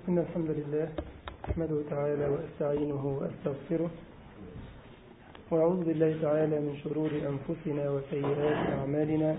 إن الحمد لله أحمده تعالى وأستعينه وأستغفره وأعوذ بالله تعالى من شرور أنفسنا وسيئات أعمالنا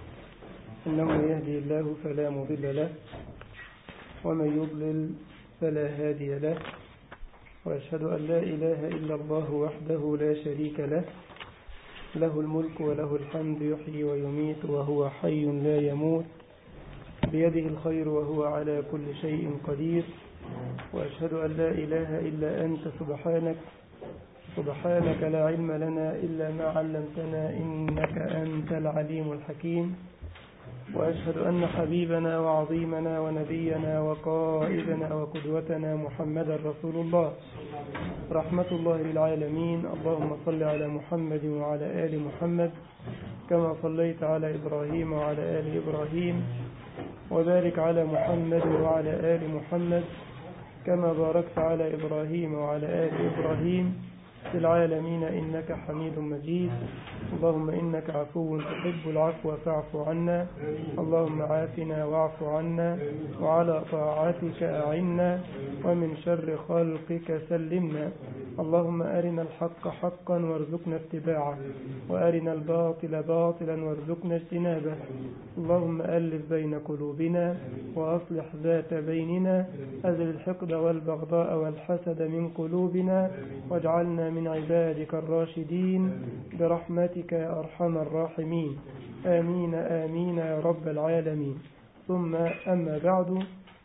إنه يهدي الله فلا مضل له ومن يضلل فلا هادي له وأشهد أن لا إله إلا الله وحده لا شريك له له الملك وله الحمد يحيي ويميت وهو حي لا يموت بيده الخير وهو على كل شيء قدير وأشهد أن لا إله إلا أنت سبحانك سبحانك لا علم لنا إلا ما علمتنا إنك أنت العليم الحكيم وأشهد أن حبيبنا وعظيمنا ونبينا وقائدنا وقدوتنا محمدا رسول الله رحمة الله للعالمين اللهم صل على محمد وعلى آل محمد كما صليت على إبراهيم وعلى آل إبراهيم وبارك على محمد وعلى آل محمد كما باركت على إبراهيم وعلى آل إبراهيم في العالمين إنك حميد مجيد اللهم إنك عفو تحب العفو فاعف عنا اللهم عافنا واعف عنا وعلى طاعتك أعنا ومن شر خلقك سلمنا اللهم أرنا الحق حقا وارزقنا اتباعه وأرنا الباطل باطلا وارزقنا اجتنابه اللهم ألف بين قلوبنا وأصلح ذات بيننا أزل الحقد والبغضاء والحسد من قلوبنا واجعلنا من عبادك الراشدين برحمتك يا أرحم الراحمين آمين آمين يا رب العالمين ثم أما بعد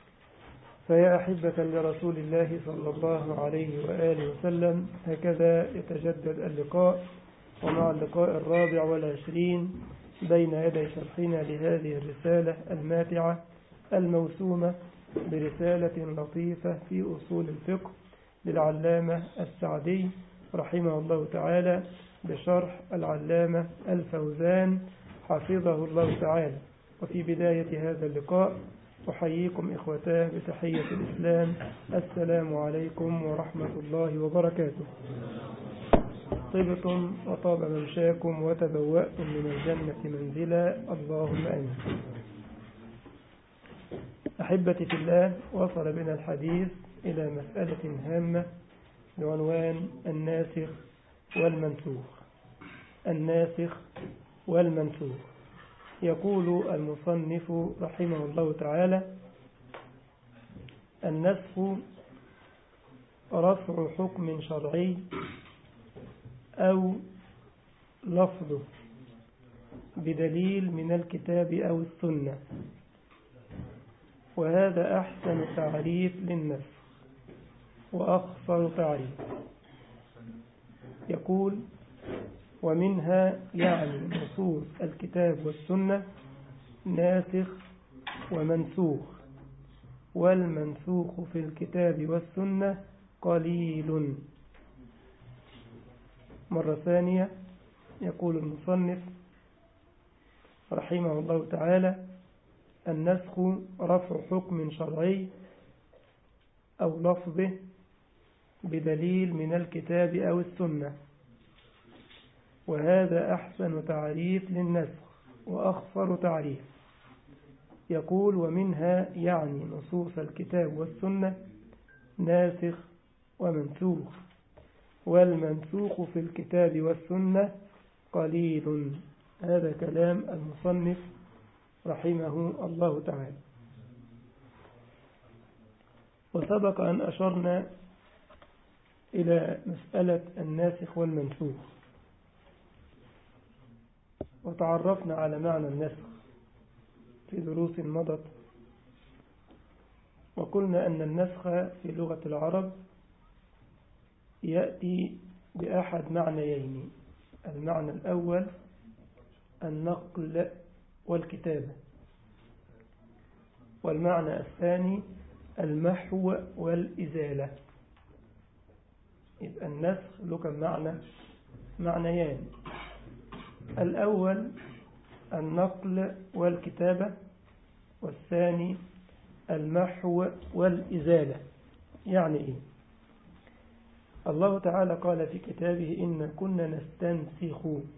فيا أحبة لرسول الله صلى الله عليه وآله وسلم هكذا يتجدد اللقاء ومع اللقاء الرابع والعشرين بين يدي شرحنا لهذه الرسالة الماتعة الموسومة برسالة لطيفة في أصول الفقه للعلامة السعدي رحمه الله تعالى بشرح العلامة الفوزان حفظه الله تعالى وفي بداية هذا اللقاء أحييكم إخوتاه بتحية الإسلام السلام عليكم ورحمة الله وبركاته طبتم وطاب ممشاكم وتبوأتم من الجنة منزلا اللهم آمين أحبتي في الله وصل بنا الحديث إلى مسألة هامة بعنوان الناسخ والمنسوخ الناسخ والمنسوخ يقول المصنف رحمه الله تعالى النسخ رفع حكم شرعي أو لفظه بدليل من الكتاب أو السنة وهذا أحسن تعريف للنسخ وأخصر تعريف يقول ومنها يعني نصوص الكتاب والسنة ناسخ ومنسوخ والمنسوخ في الكتاب والسنة قليل مرة ثانية يقول المصنف رحمه الله تعالى النسخ رفع حكم شرعي أو لفظه بدليل من الكتاب أو السنة وهذا أحسن تعريف للنسخ وأخفر تعريف يقول ومنها يعني نصوص الكتاب والسنة ناسخ ومنسوخ والمنسوخ في الكتاب والسنة قليل هذا كلام المصنف رحمه الله تعالى وسبق أن أشرنا إلى مسألة الناسخ والمنسوخ وتعرفنا على معنى النسخ في دروس مضت وقلنا أن النسخ في لغة العرب يأتي بأحد معنيين المعنى الأول النقل والكتابة والمعنى الثاني المحو والإزالة يبقى النسخ له كم معنى معنيان الأول النقل والكتابة والثاني المحو والإزالة يعني إيه الله تعالى قال في كتابه إن كنا نستنسخ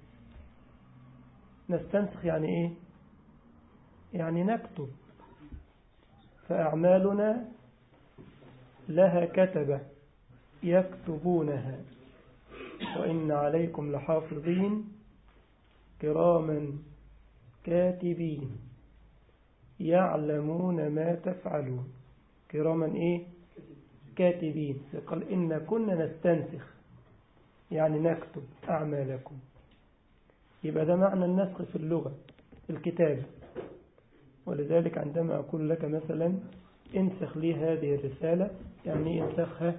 نستنسخ يعني إيه يعني نكتب فأعمالنا لها كتبة يكتبونها وإن عليكم لحافظين كراما كاتبين يعلمون ما تفعلون كراما إيه كاتبين قال إن كنا نستنسخ يعني نكتب أعمالكم يبقى ده معنى النسخ في اللغة الكتاب ولذلك عندما أقول لك مثلا انسخ لي هذه الرسالة يعني انسخها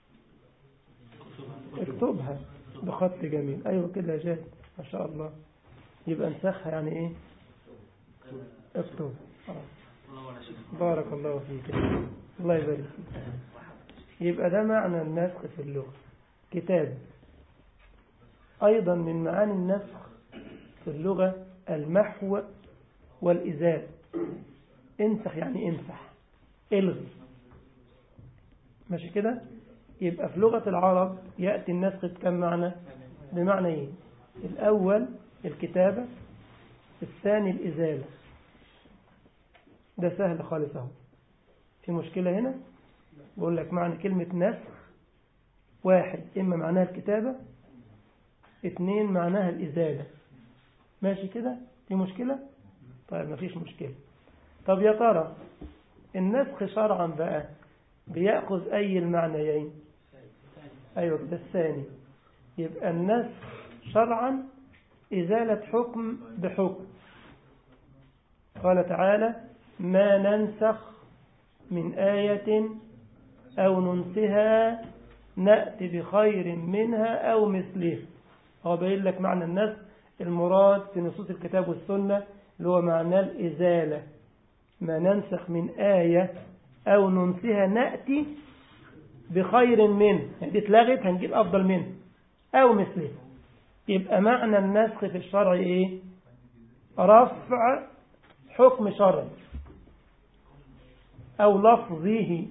اكتبها بخط جميل أيوة كده جاد ما شاء الله يبقى انسخها يعني ايه اكتب بارك الله فيك الله يبارك فيك يبقى ده معنى النسخ في اللغة كتاب أيضا من معاني النسخ في اللغة المحو والإزال انسخ يعني امسح الغي ماشي كده يبقى في لغة العرب يأتي النسخ بكم معنى بمعنيين الأول الكتابة الثاني الإزالة ده سهل خالص اهو في مشكلة هنا بقول لك معنى كلمة نسخ واحد إما معناها الكتابة اثنين معناها الإزالة ماشي كده في مشكلة طيب مفيش مشكلة طب يا ترى النسخ شرعا بقى بيأخذ أي المعنيين أيوة ده الثاني يبقى النسخ شرعا إزالة حكم بحكم قال تعالى ما ننسخ من آية أو ننسها نأتي بخير منها أو مثلها هو بين لك معنى النسخ المراد في نصوص الكتاب والسنة اللي هو معنى الإزالة ما ننسخ من آية أو ننسها نأتي بخير منه يعني دي اتلغت هنجيب أفضل منه أو مثله يبقى معنى النسخ في الشرع إيه رفع حكم شرعي أو لفظه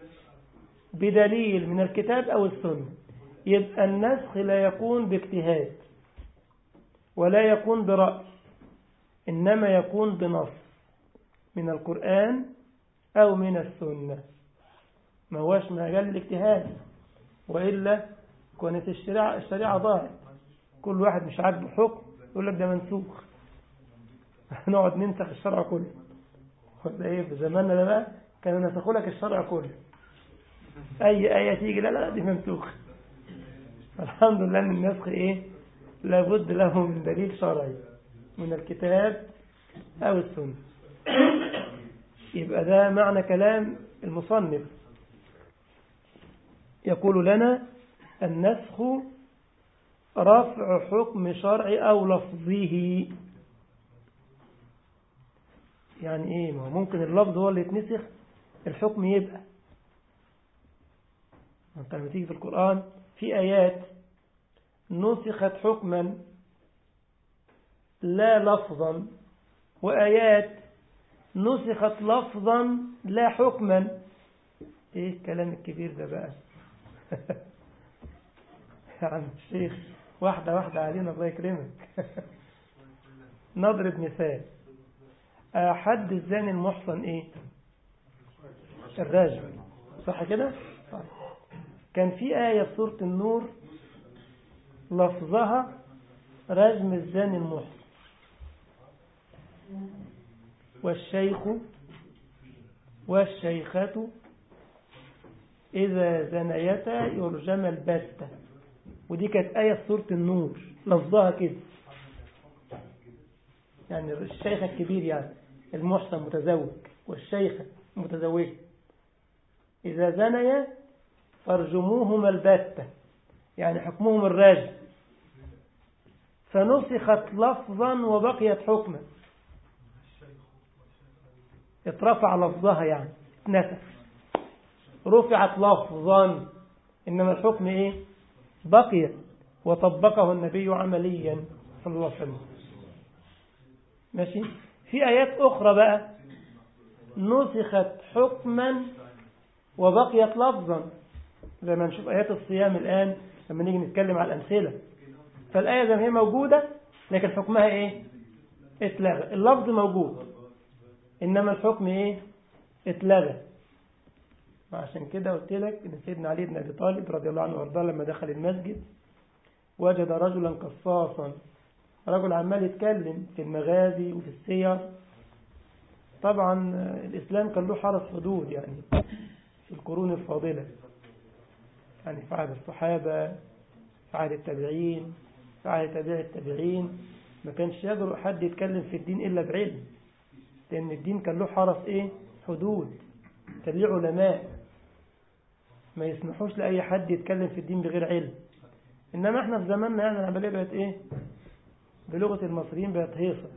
بدليل من الكتاب أو السنة يبقى النسخ لا يكون باجتهاد ولا يكون برأي إنما يكون بنص من القرآن أو من السنة ما هوش مجال الاجتهاد وإلا كانت الشريعة, الشريعة ضاعت كل واحد مش عاجبه حكم يقول لك ده منسوخ نقعد ننسخ الشرع كله ده ايه في زماننا ده بقى كانوا نسخوا لك الشرع كله اي ايه تيجي لا لا دي منسوخه الحمد لله ان النسخ ايه لابد له من دليل شرعي من الكتاب او السنه يبقى ده معنى كلام المصنف يقول لنا النسخ رفع حكم شرعي أو لفظه يعني إيه ما ممكن اللفظ هو اللي يتنسخ الحكم يبقى أنت لما تيجي في القرآن في آيات نسخت حكما لا لفظا وآيات نسخت لفظا لا حكما ايه الكلام الكبير ده بقى يا عم الشيخ واحدة واحدة علينا الله يكرمك نضرب مثال حد الزاني المحصن ايه الراجل صح كده كان في آية في سورة النور لفظها رجم الزاني المحصن والشيخ والشيخة إذا زنيتا يرجم البتة ودي كانت آية في سورة النور لفظها كده يعني الشيخ الكبير يعني المحسن متزوج والشيخة متزوجة إذا زنيا فارجموهما البتة يعني حكمهم الراجم فنسخت لفظا وبقيت حكما اترفع لفظها يعني اتنسخ رفعت لفظا إنما الحكم إيه بقي وطبقه النبي عمليا صلى الله عليه وسلم ماشي في آيات أخرى بقى نسخت حكما وبقيت لفظا زي ما نشوف آيات الصيام الآن لما نيجي نتكلم على الأمثلة فالآية زي ما هي موجودة لكن حكمها إيه اتلغى اللفظ موجود إنما الحكم إيه اتلغى وعشان كده قلت لك ان سيدنا علي بن ابي طالب رضي الله عنه وارضاه لما دخل المسجد وجد رجلا قصاصا رجل عمال يتكلم في المغازي وفي السير طبعا الإسلام كان له حرس حدود يعني في القرون الفاضلة يعني في عهد الصحابة في عهد التابعين في عهد تابع التابعين ما كانش يجرؤ حد يتكلم في الدين إلا بعلم لأن الدين كان له حرس إيه حدود كان له علماء ما يسمحوش لأي حد يتكلم في الدين بغير علم إنما إحنا في زماننا يعني العملية بقت إيه بلغة المصريين بقت هيصة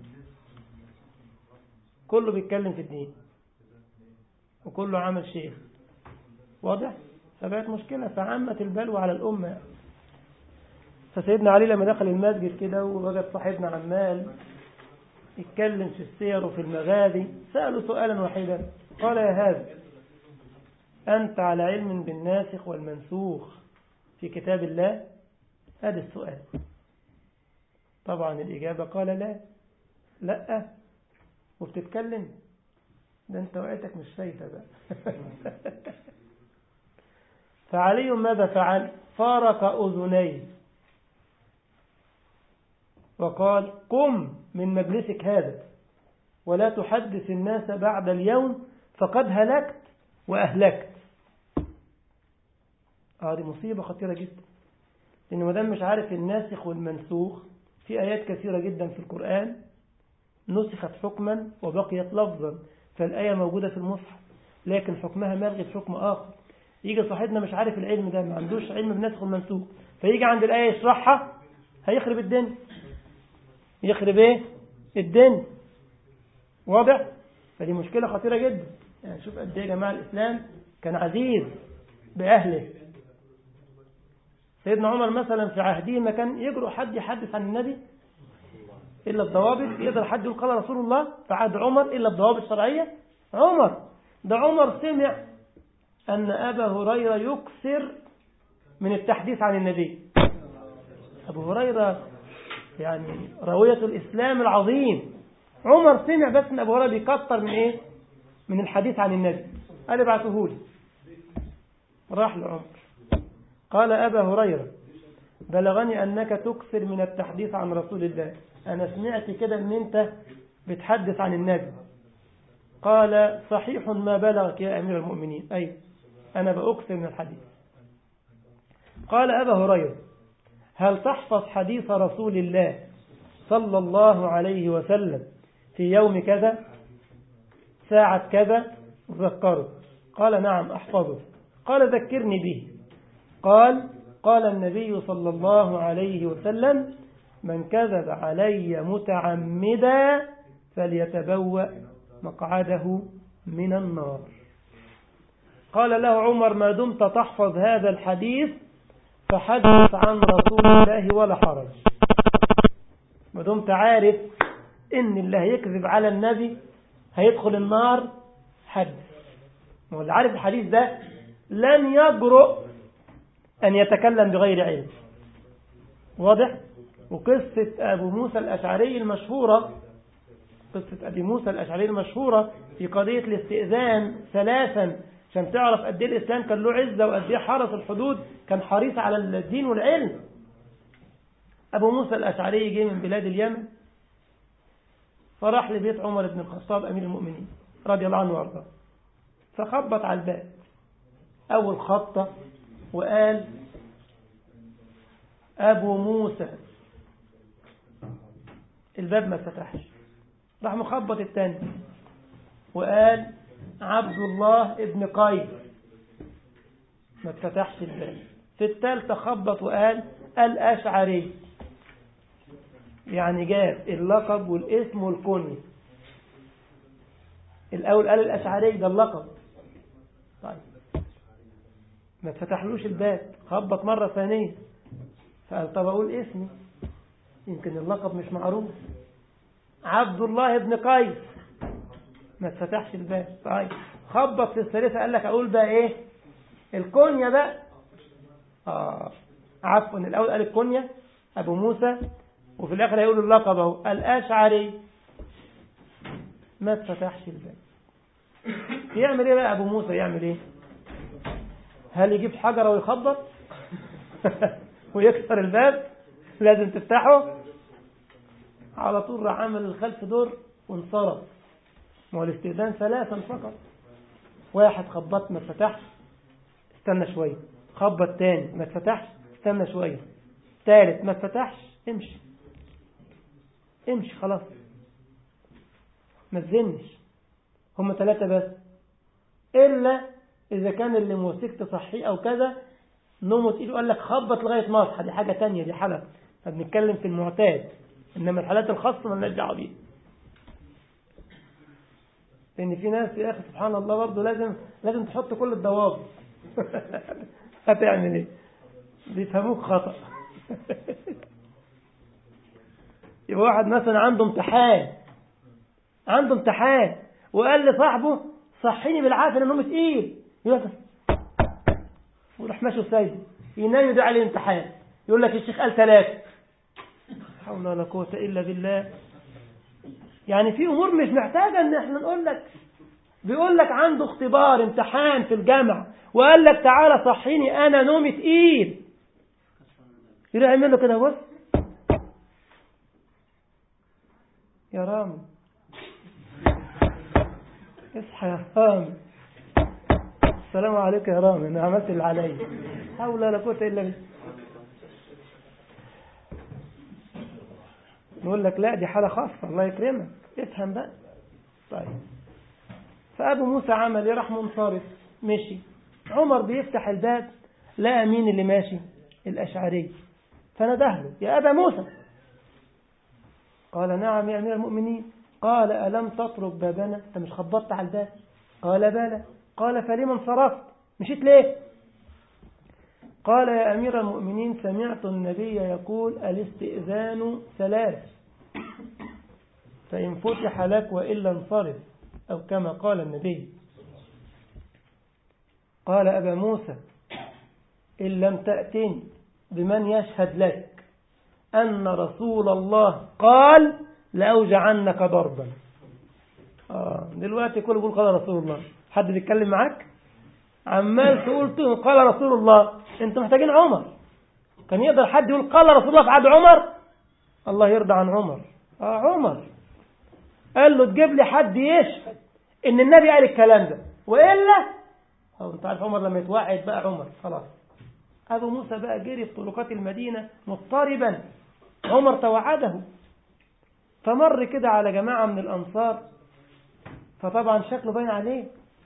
كله بيتكلم في الدين وكله عمل شيخ واضح فبقت مشكلة فعمت البلوى على الأمة فسيدنا علي لما دخل المسجد كده ووجد صاحبنا عمال يتكلم في السير وفي المغازي سأله سؤالا واحدا قال يا هذا أنت على علم بالناسخ والمنسوخ في كتاب الله هذا السؤال طبعا الإجابة قال لا لا وبتتكلم ده انت وقتك مش شايفة بقى فعلي ماذا فعل فارق أذنيه وقال قم من مجلسك هذا ولا تحدث الناس بعد اليوم فقد هلكت وأهلكت هذه مصيبة خطيرة جدا لأن مدام مش عارف الناسخ والمنسوخ في آيات كثيرة جدا في القرآن نسخت حكما وبقيت لفظا فالآية موجودة في المصحف لكن حكمها ملغي بحكم آخر يجي صاحبنا مش عارف العلم ده ما عندوش علم بنسخ والمنسوخ فيجي عند الآية يشرحها هيخرب الدنيا يخرب ايه الدنيا واضح فدي مشكلة خطيرة جدا يعني شوف قد ايه يا جماعة الإسلام كان عزيز بأهله سيدنا عمر مثلا في عهده ما كان يجرؤ حد يحدث عن النبي إلا الضوابط يقدر حد يقول قال رسول الله في عهد عمر إلا الضوابط الشرعية عمر ده عمر سمع أن أبا هريرة يكثر من التحديث عن النبي أبو هريرة يعني راوية الإسلام العظيم عمر سمع بس أن أبو هريرة بيكتر من إيه من الحديث عن النبي قال ابعته لي راح لعمر قال أبا هريرة بلغني أنك تكثر من التحديث عن رسول الله أنا سمعت كده أن أنت بتحدث عن النبي قال صحيح ما بلغك يا أمير المؤمنين أي أنا بأكثر من الحديث قال أبا هريرة هل تحفظ حديث رسول الله صلى الله عليه وسلم في يوم كذا ساعة كذا ذكره قال نعم أحفظه قال ذكرني به قال قال النبي صلى الله عليه وسلم من كذب علي متعمدا فليتبوأ مقعده من النار قال له عمر ما دمت تحفظ هذا الحديث فحدث عن رسول الله ولا حرج ما دمت عارف ان اللي هيكذب على النبي هيدخل النار حدث واللي عارف الحديث ده لن يجرؤ أن يتكلم بغير علم واضح وقصة أبو موسى الأشعري المشهورة قصة أبي موسى الأشعري المشهورة في قضية الاستئذان ثلاثا عشان تعرف قد ايه الإسلام كان له عزة وقد ايه حرس الحدود كان حريص على الدين والعلم أبو موسى الأشعري جه من بلاد اليمن فراح لبيت عمر بن الخطاب أمير المؤمنين رضي الله عنه وارضاه فخبط على الباب أول خطة وقال أبو موسى الباب ما فتحش راح مخبط التاني وقال عبد الله ابن قيس ما اتفتحش الباب في الثالثة خبط وقال الأشعري يعني جاب اللقب والاسم والكنية الأول قال الأشعري ده اللقب طيب ما اتفتحلوش الباب خبط مرة ثانية فقال طب أقول اسمي يمكن اللقب مش معروف عبد الله ابن قيس ما اتفتحش الباب طيب خبط في الثالثة قال لك أقول بقى إيه الكنية بقى آه عفوا الأول قال الكنية أبو موسى وفي الآخر هيقول اللقب أهو الأشعري ما اتفتحش الباب يعمل إيه بقى أبو موسى يعمل إيه هل يجيب حجرة ويخبط ويكسر الباب لازم تفتحه على طول راح عمل الخلف دور وانصرف ما هو الاستئذان ثلاثا فقط واحد خبط ما اتفتحش استنى شوية خبط تاني ما اتفتحش استنى شوية تالت ما اتفتحش امشي امشي خلاص ما تزنش هم ثلاثة بس إلا إذا كان اللي موسيقى تصحيه أو كذا نومه تقيل وقال لك خبط لغاية ما اصحى دي حاجة تانية دي حالة بنتكلم في المعتاد إنما الحالات الخاصة ما لناش دعوه بيها لأن في ناس يا أخي سبحان الله برضه لازم لازم تحط كل الضوابط هتعمل إيه؟ بيفهموك خطأ يبقى واحد مثلا عنده امتحان عنده امتحان وقال لصاحبه صحيني بالعافية لأنه نومي تقيل يقول وراح ماشي وسايبه ينام يدعي عليه امتحان يقول لك الشيخ قال ثلاثة حول ولا قوة إلا بالله يعني في أمور مش محتاجة إن احنا نقول لك بيقول لك عنده اختبار امتحان في الجامعة وقال لك تعالى صحيني أنا نومي تقيل يروح يعمل له كده بص يا رامي اصحى يا رامي السلام عليكم يا رامي انا عملت اللي عليا حول ولا قوه الا بالله نقول لك لا دي حاله خاصه الله يكرمك افهم بقى طيب فابو موسى عمل ايه راح منصرف مشي عمر بيفتح الباب لقى مين اللي ماشي الاشعري فنده له يا ابا موسى قال نعم يا امير المؤمنين قال الم تطرق بابنا انت مش خبطت على الباب قال بلى قال فلما انصرفت مشيت ليه قال يا أمير المؤمنين سمعت النبي يقول الاستئذان ثلاث فإن فتح لك وإلا انصرف أو كما قال النبي قال أبا موسى إن لم تأتني بمن يشهد لك أن رسول الله قال لأوجعنك ضربا آه دلوقتي كل يقول قال رسول الله حد بيتكلم معاك عمال تقول قال رسول الله انتوا محتاجين عمر كان يقدر حد يقول قال رسول الله في عهد عمر الله يرضى عن عمر اه عمر قال له تجيب لي حد يشهد ان النبي قال الكلام ده والا هو انت عارف عمر لما يتوعد بقى عمر خلاص ابو موسى بقى جري في طرقات المدينه مضطربا عمر توعده فمر كده على جماعه من الانصار فطبعا شكله باين عليه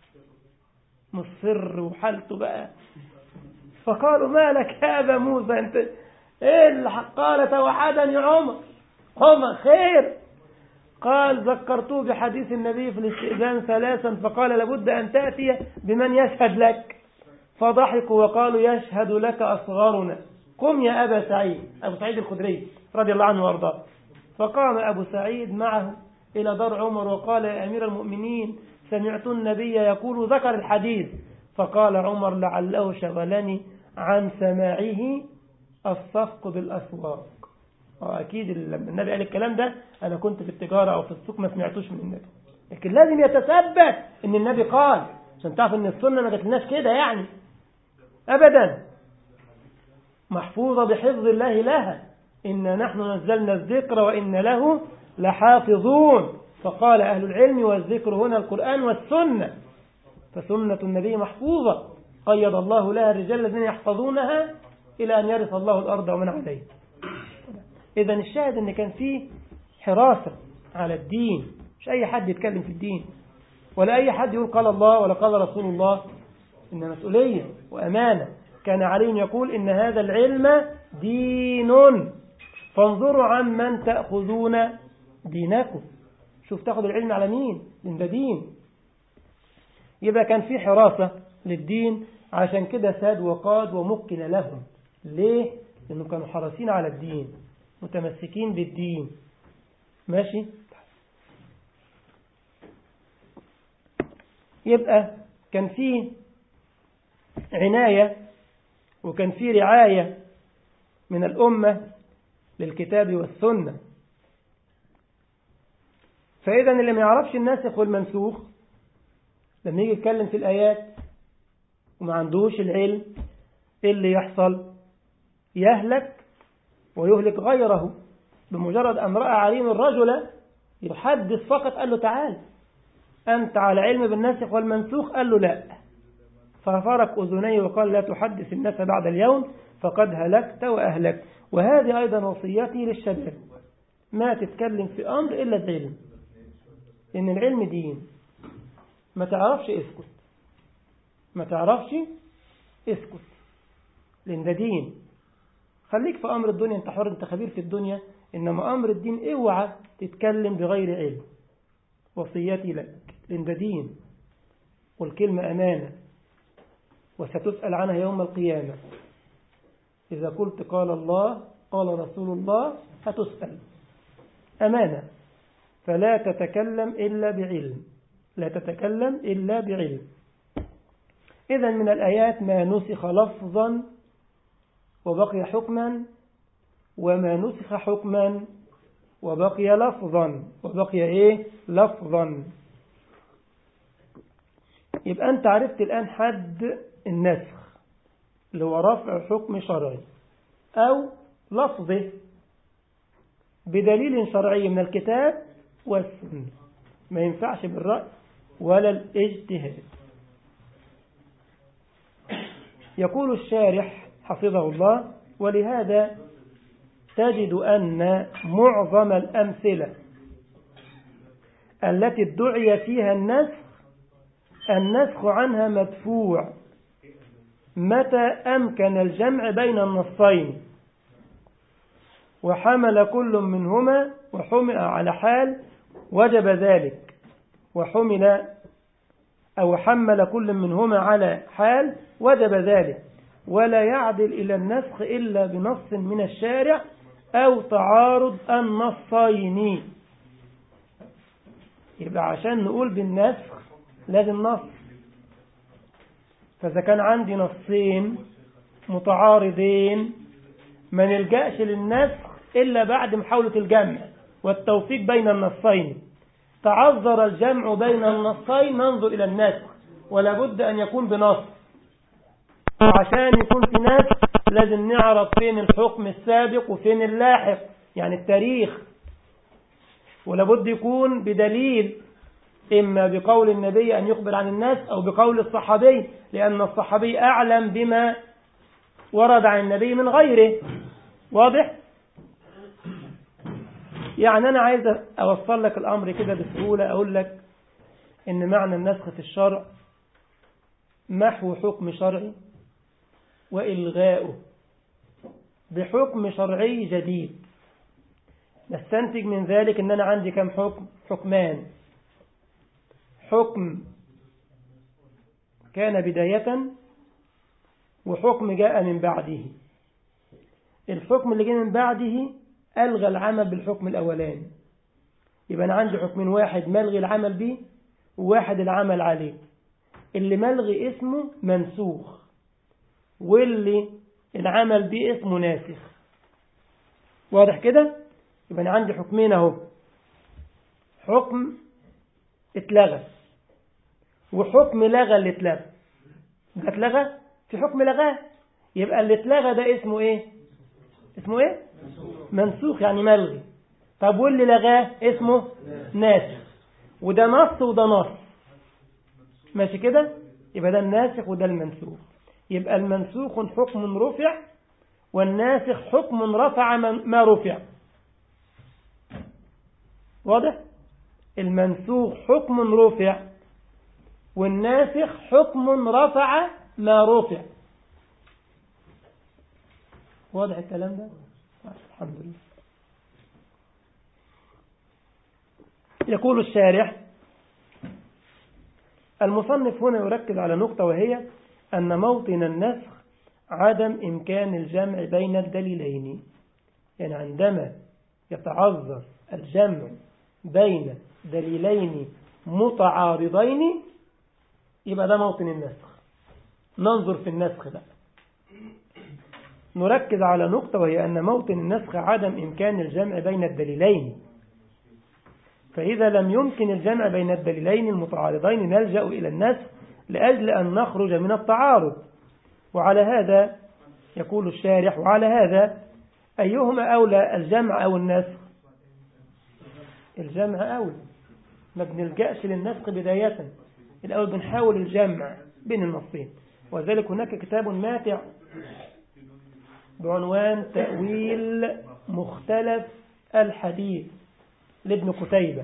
مصر وحالته بقى فقالوا ما لك يا أبا موسى أنت إيه اللي قال توعدني عمر عمر خير قال ذكرته بحديث النبي في الاستئذان ثلاثا فقال لابد أن تأتي بمن يشهد لك فضحكوا وقالوا يشهد لك أصغرنا قم يا أبا سعيد أبو سعيد الخدري رضي الله عنه وارضاه فقام أبو سعيد معه إلى دار عمر وقال يا أمير المؤمنين سمعت النبي يقول ذكر الحديث فقال عمر لعله شغلني عن سماعه الصفق بالأسواق أكيد النبي قال الكلام ده أنا كنت في التجارة أو في السوق ما سمعتوش من النبي لكن لازم يتثبت ان النبي قال عشان تعرف ان السنة ما جاتلناش كده يعني أبدا محفوظة بحفظ الله لها إن نحن نزلنا الذكر وإن له لحافظون فقال أهل العلم والذكر هنا القرآن والسنة فسنة النبي محفوظة قيد الله لها الرجال الذين يحفظونها إلى أن يرث الله الأرض ومن عليها إذا الشاهد أن كان فيه حراسة على الدين مش أي حد يتكلم في الدين ولا أي حد يقول قال الله ولا قال رسول الله إن مسؤولية وأمانة كان علي يقول إن هذا العلم دين فانظروا عن من تأخذون دينكم شوف تاخذ العلم على مين من ده دين يبقى كان في حراسة للدين عشان كده ساد وقاد ومكن لهم ليه؟ لأنه كانوا حريصين على الدين متمسكين بالدين ماشي يبقى كان في عناية وكان في رعاية من الأمة للكتاب والسنة فإذا اللي ما يعرفش الناسخ والمنسوخ لما يجي يتكلم في الآيات وما عندوش العلم إيه اللي يحصل يهلك ويهلك غيره بمجرد أن رأى عليم الرجل يحدث فقط قال له تعال أنت على علم بالناسخ والمنسوخ قال له لا ففرق أذنيه وقال لا تحدث الناس بعد اليوم فقد هلكت وأهلكت وهذه أيضا وصيتي للشباب ما تتكلم في أمر إلا بعلم إن العلم دين ما تعرفش اسكت ما تعرفش اسكت لأن ده دين خليك في أمر الدنيا أنت حر أنت خبير في الدنيا إنما أمر الدين اوعى تتكلم بغير علم وصيتي لك لأن ده دين والكلمة أمانة وستسأل عنها يوم القيامة إذا قلت قال الله قال رسول الله هتسأل أمانة فلا تتكلم إلا بعلم لا تتكلم إلا بعلم إذا من الآيات ما نسخ لفظا وبقي حكما وما نسخ حكما وبقي لفظا وبقي إيه لفظا يبقى أنت عرفت الآن حد النسخ اللي هو رفع حكم شرعي أو لفظه بدليل شرعي من الكتاب والسنة ما ينفعش بالرأي ولا الاجتهاد يقول الشارح حفظه الله ولهذا تجد أن معظم الأمثلة التي ادعي فيها النسخ النسخ عنها مدفوع متى أمكن الجمع بين النصين وحمل كل منهما وحمل على حال وجب ذلك وحمل أو حمل كل منهما على حال وجب ذلك ولا يعدل إلى النسخ إلا بنص من الشارع أو تعارض النصين يبقى عشان نقول بالنسخ لازم نص فإذا كان عندي نصين متعارضين ما نلجأش للنسخ إلا بعد محاولة الجمع والتوفيق بين النصين تعذر الجمع بين النصين ننظر إلى النسخ ولا بد أن يكون بنص وعشان يكون في نسخ لازم نعرف فين الحكم السابق وفين اللاحق يعني التاريخ ولابد يكون بدليل إما بقول النبي أن يخبر عن الناس أو بقول الصحابي لأن الصحابي أعلم بما ورد عن النبي من غيره واضح؟ يعني أنا عايز أوصل لك الأمر كده بسهولة أقول لك إن معنى النسخ في الشرع محو حكم شرعي وإلغاؤه بحكم شرعي جديد نستنتج من ذلك أن أنا عندي كم حكم حكمان حكم كان بداية وحكم جاء من بعده الحكم اللي جاء من بعده ألغى العمل بالحكم الأولاني يبقى أنا عندي حكم واحد ملغي العمل به وواحد العمل عليه اللي ملغي اسمه منسوخ واللي العمل به اسمه ناسخ واضح كده يبقى أنا عندي حكمين اهو حكم اتلغى وحكم لغى اللي اتلغى ده اتلغى في حكم لغاه يبقى اللي اتلغى ده اسمه ايه اسمه ايه منسوخ يعني ملغي طب واللي لغاه اسمه ناسخ وده نص وده نص ماشي كده يبقى ده الناسخ وده المنسوخ يبقى المنسوخ حكم رفع والناسخ حكم رفع ما رفع واضح المنسوخ حكم رفع والناسخ حكم رفع ما رفع واضح الكلام ده الحمد لله يقول الشارح المصنف هنا يركز على نقطة وهي أن موطن النسخ عدم إمكان الجمع بين الدليلين يعني عندما يتعذر الجمع بين دليلين متعارضين يبقى ده موطن النسخ ننظر في النسخ بقى نركز على نقطة وهي أن موطن النسخ عدم إمكان الجمع بين الدليلين فإذا لم يمكن الجمع بين الدليلين المتعارضين نلجأ إلى النسخ لأجل أن نخرج من التعارض وعلى هذا يقول الشارح وعلى هذا أيهما أولى الجمع أو النسخ الجمع أولى ما بنلجأش للنسخ بداية الأول بنحاول الجمع بين النصين وذلك هناك كتاب ماتع بعنوان تأويل مختلف الحديث لابن قتيبة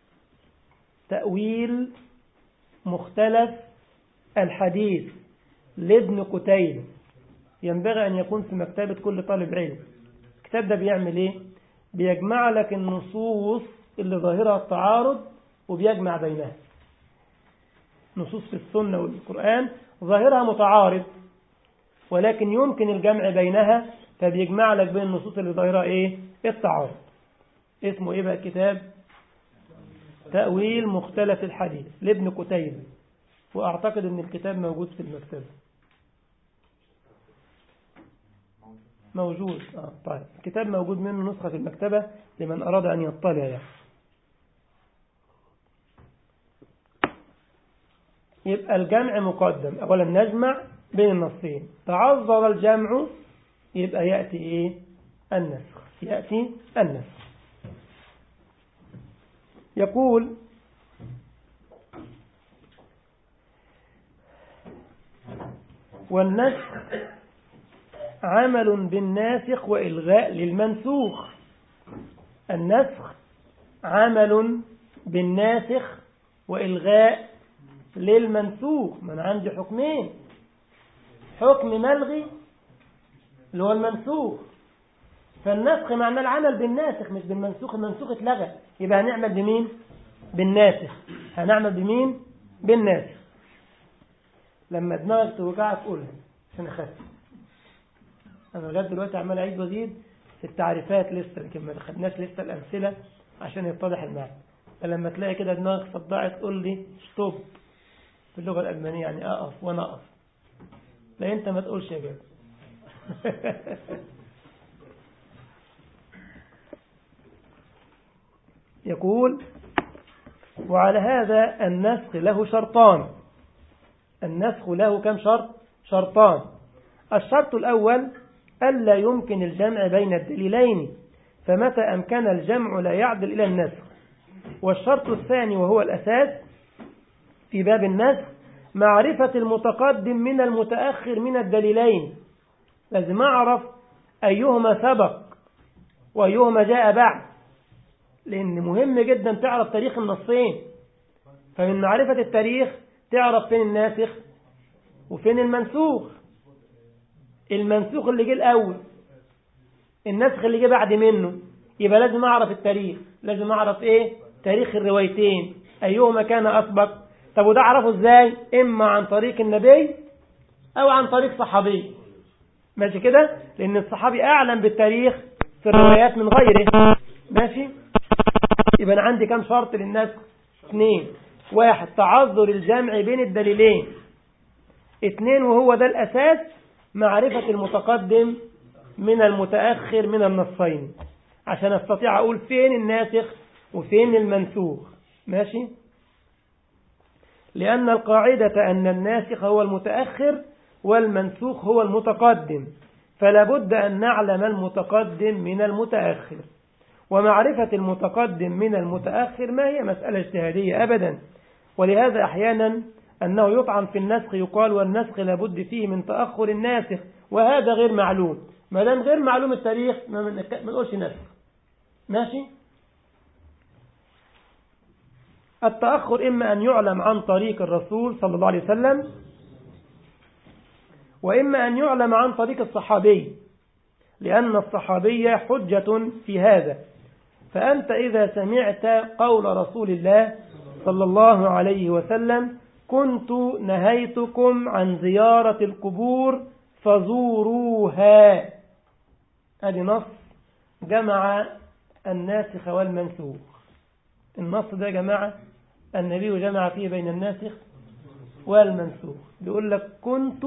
تأويل مختلف الحديث لابن قتيبة ينبغي أن يكون في مكتبة كل طالب علم الكتاب ده بيعمل إيه بيجمع لك النصوص اللي ظاهرها التعارض وبيجمع بينها نصوص في السنة والقرآن ظاهرها متعارض ولكن يمكن الجمع بينها فبيجمع لك بين النصوص اللي ظاهرها ايه التعارض اسمه ايه بقى الكتاب تأويل مختلف الحديث لابن قتيبة واعتقد ان الكتاب موجود في المكتبة موجود آه طيب الكتاب موجود منه نسخة في المكتبة لمن أراد أن يطلع يعني يبقى الجمع مقدم أولا نجمع بين النصين تعذر الجمع يبقى يأتي إيه النسخ يأتي النسخ يقول والنسخ عمل بالناسخ وإلغاء للمنسوخ النسخ عمل بالناسخ وإلغاء للمنسوخ من عندي حكمين حكم ملغي اللي هو المنسوخ فالنسخ معناه العمل بالناسخ مش بالمنسوخ المنسوخ اتلغى يبقى هنعمل بمين بالناسخ هنعمل بمين بالناسخ لما دماغك توجعك قولها عشان اخفف انا لغايه دلوقتي عمال اعيد وازيد في التعريفات لسه لكن ما خدناش لسه الامثله عشان يتضح المعنى فلما تلاقي كده دماغك صدعت قول لي ستوب في اللغه الالمانيه يعني اقف وانا اقف لا انت ما تقولش يا جدع يقول وعلى هذا النسخ له شرطان النسخ له كم شرط شرطان الشرط الأول ألا يمكن الجمع بين الدليلين فمتى أمكن الجمع لا يعدل إلى النسخ والشرط الثاني وهو الأساس في باب النسخ معرفة المتقدم من المتأخر من الدليلين لازم أعرف أيهما سبق وأيهما جاء بعد لأن مهم جدا تعرف تاريخ النصين فمن معرفة التاريخ تعرف فين الناسخ وفين المنسوخ المنسوخ اللي جه الأول النسخ اللي جه بعد منه يبقى لازم أعرف التاريخ لازم أعرف إيه تاريخ الروايتين أيهما كان أسبق طب وده أعرفه إزاي إما عن طريق النبي أو عن طريق صحابي ماشي كده لأن الصحابي أعلم بالتاريخ في الروايات من غيره ماشي يبقى أنا عندي كم شرط للنسخ اثنين واحد تعذر الجمع بين الدليلين اثنين وهو ده الأساس معرفة المتقدم من المتأخر من النصين عشان استطيع أقول فين الناسخ وفين المنسوخ ماشي لأن القاعدة أن الناسخ هو المتأخر والمنسوخ هو المتقدم فلا بد أن نعلم المتقدم من المتأخر ومعرفة المتقدم من المتأخر ما هي مسألة اجتهادية أبدا ولهذا أحيانا أنه يطعن في النسخ يقال والنسخ لابد فيه من تأخر الناسخ وهذا غير معلوم ما دام غير معلوم التاريخ ما نقولش نسخ ماشي التأخر إما أن يعلم عن طريق الرسول صلى الله عليه وسلم وإما أن يعلم عن طريق الصحابي لأن الصحابية حجة في هذا فأنت إذا سمعت قول رسول الله صلى الله عليه وسلم كنت نهيتكم عن زيارة القبور فزوروها هذه نص جمع الناسخ والمنسوخ النص ده يا جماعة النبي جمع فيه بين الناسخ والمنسوخ بيقول لك كنت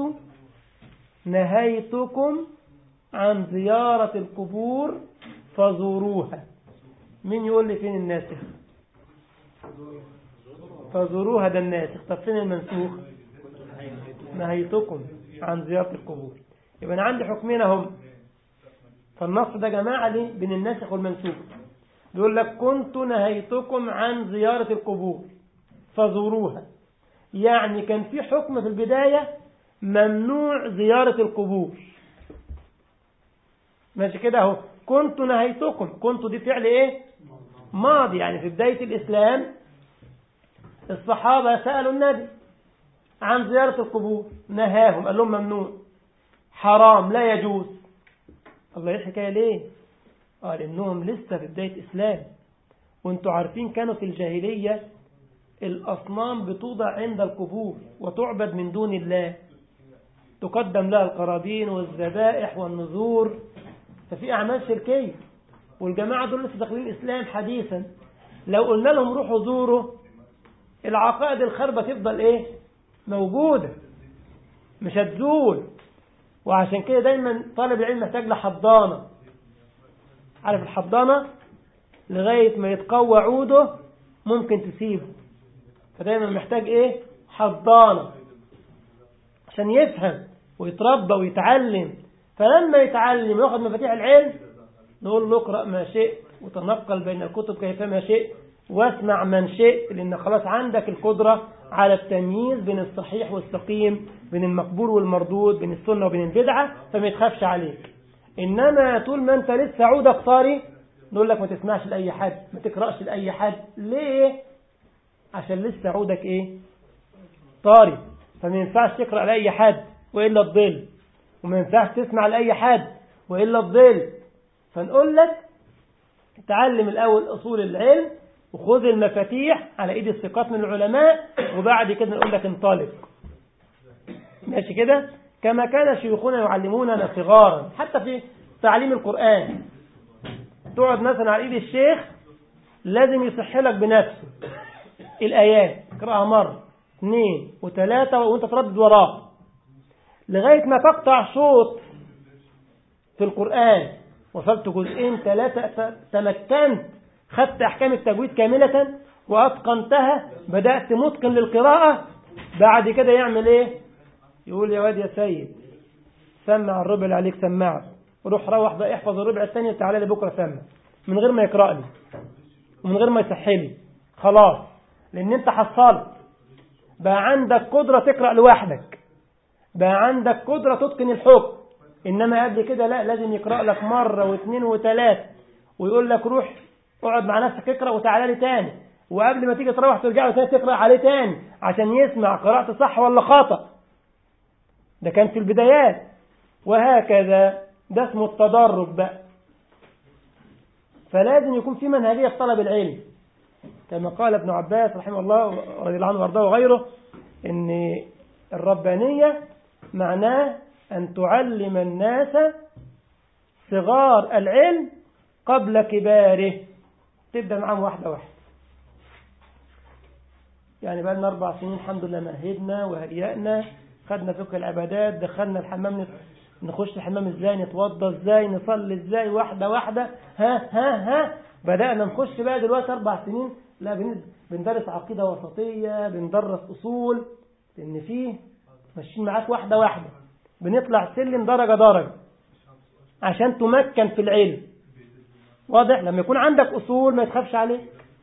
نهيتكم عن زيارة القبور فزوروها مين يقول لي فين الناسخ فزوروها ده الناسخ طب فين المنسوخ نهيتكم عن زيارة القبور يبقى أنا عندي حكمين هم فالنص ده جماعة ليه بين الناسخ والمنسوخ بيقول لك كنت نهيتكم عن زيارة القبور فزوروها يعني كان في حكم في البداية ممنوع زيارة القبور ماشي كده اهو كنت نهيتكم كنت دي فعل ايه ماضي يعني في بداية الإسلام الصحابة سألوا النبي عن زيارة القبور نهاهم قال لهم ممنوع حرام لا يجوز الله ايه الحكاية ليه قال انهم لسه في بداية اسلام وانتوا عارفين كانوا في الجاهلية الاصنام بتوضع عند القبور وتعبد من دون الله تقدم لها القرابين والذبائح والنذور ففي اعمال شركية والجماعة دول لسه داخلين الاسلام حديثا لو قلنا لهم روحوا زوروا العقائد الخربة تفضل ايه موجودة مش هتزول وعشان كده دايما طالب العلم محتاج لحضانة عارف الحضانة لغاية ما يتقوى عوده ممكن تسيبه فدايما محتاج ايه حضانة عشان يفهم ويتربى ويتعلم فلما يتعلم وياخد مفاتيح العلم نقول له اقرأ ما شئت وتنقل بين الكتب كيفما شئت واسمع من شئت لأن خلاص عندك القدرة على التمييز بين الصحيح والسقيم بين المقبول والمردود بين السنة وبين البدعة فما يتخافش عليك إنما طول ما أنت لسه عودك طاري نقول لك ما تسمعش لأي حد ما تقرأش لأي حد ليه عشان لسه عودك إيه طاري فما ينفعش تقرأ لأي حد وإلا تضل وما ينفعش تسمع لأي حد وإلا تضل فنقول لك تعلم الأول أصول العلم وخذ المفاتيح على ايد الثقات من العلماء وبعد كده نقول لك انطلق ماشي كده كما كان شيوخنا يعلموننا صغارا حتى في تعليم القرآن تقعد مثلا على ايد الشيخ لازم يصح لك بنفسه الآيات اقرأها مرة اثنين وثلاثة وانت تردد وراه لغاية ما تقطع شوط في القرآن وصلت جزئين ثلاثة تمكنت خدت أحكام التجويد كاملة وأتقنتها بدأت متقن للقراءة بعد كده يعمل إيه يقول يا واد يا سيد سمع الربع اللي عليك سمعه روح روح بقى احفظ الربع الثاني وتعالى لي بكرة سمع من غير ما يقرأ لي ومن غير ما يصحي لي خلاص لأن أنت حصلت بقى عندك قدرة تقرأ لوحدك بقى عندك قدرة تتقن الحكم إنما قبل كده لا لازم يقرأ لك مرة واثنين وثلاث ويقول لك روح اقعد مع نفسك اقرا وتعالى لي تاني وقبل ما تيجي تروح ترجع له تاني تقرا عليه تاني عشان يسمع قراءة صح ولا خطأ ده كان في البدايات وهكذا ده اسمه التدرج بقى فلازم يكون في منهجية في طلب العلم كما قال ابن عباس رحمه الله رضي الله عنه وارضاه وغيره ان الربانية معناه أن تعلم الناس صغار العلم قبل كباره تبدأ معاهم واحدة واحدة يعني بقى لنا أربع سنين الحمد لله مهدنا وهيئنا خدنا فقه العبادات دخلنا الحمام نخش الحمام ازاي نتوضى ازاي نصلي ازاي واحدة واحدة ها ها ها بدأنا نخش بقى دلوقتي أربع سنين لا بندرس عقيدة وسطية بندرس أصول لأن فيه ماشيين معاك واحدة واحدة بنطلع سلم درجة درجة عشان تمكن في العلم واضح لما يكون عندك أصول ما يتخافش عليك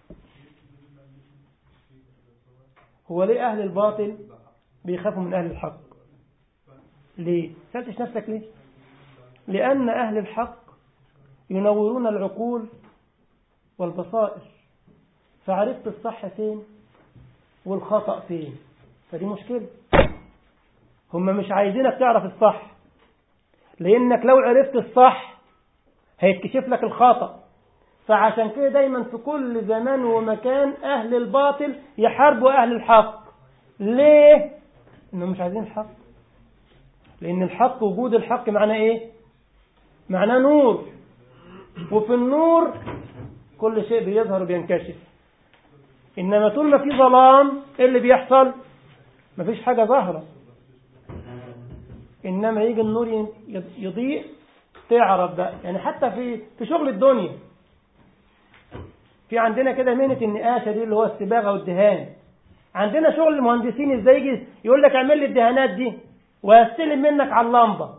هو ليه أهل الباطل بيخافوا من أهل الحق ليه سألتش نفسك ليه لأن أهل الحق ينورون العقول والبصائر فعرفت الصح فين والخطأ فين فدي مشكلة هم مش عايزينك تعرف الصح لأنك لو عرفت الصح هيتكشف لك الخطأ فعشان كده دايما في كل زمان ومكان أهل الباطل يحاربوا أهل الحق ليه؟ إنهم مش عايزين الحق لأن الحق وجود الحق معناه إيه؟ معناه نور وفي النور كل شيء بيظهر وبينكشف إنما طول ما في ظلام إيه اللي بيحصل؟ مفيش حاجة ظاهرة إنما يجي النور يضيء تعرف بقى يعني حتى في في شغل الدنيا في عندنا كده مهنة النقاشة دي اللي هو الصباغة والدهان عندنا شغل المهندسين ازاي يجي يقول لك اعمل لي الدهانات دي ويستلم منك على اللمبه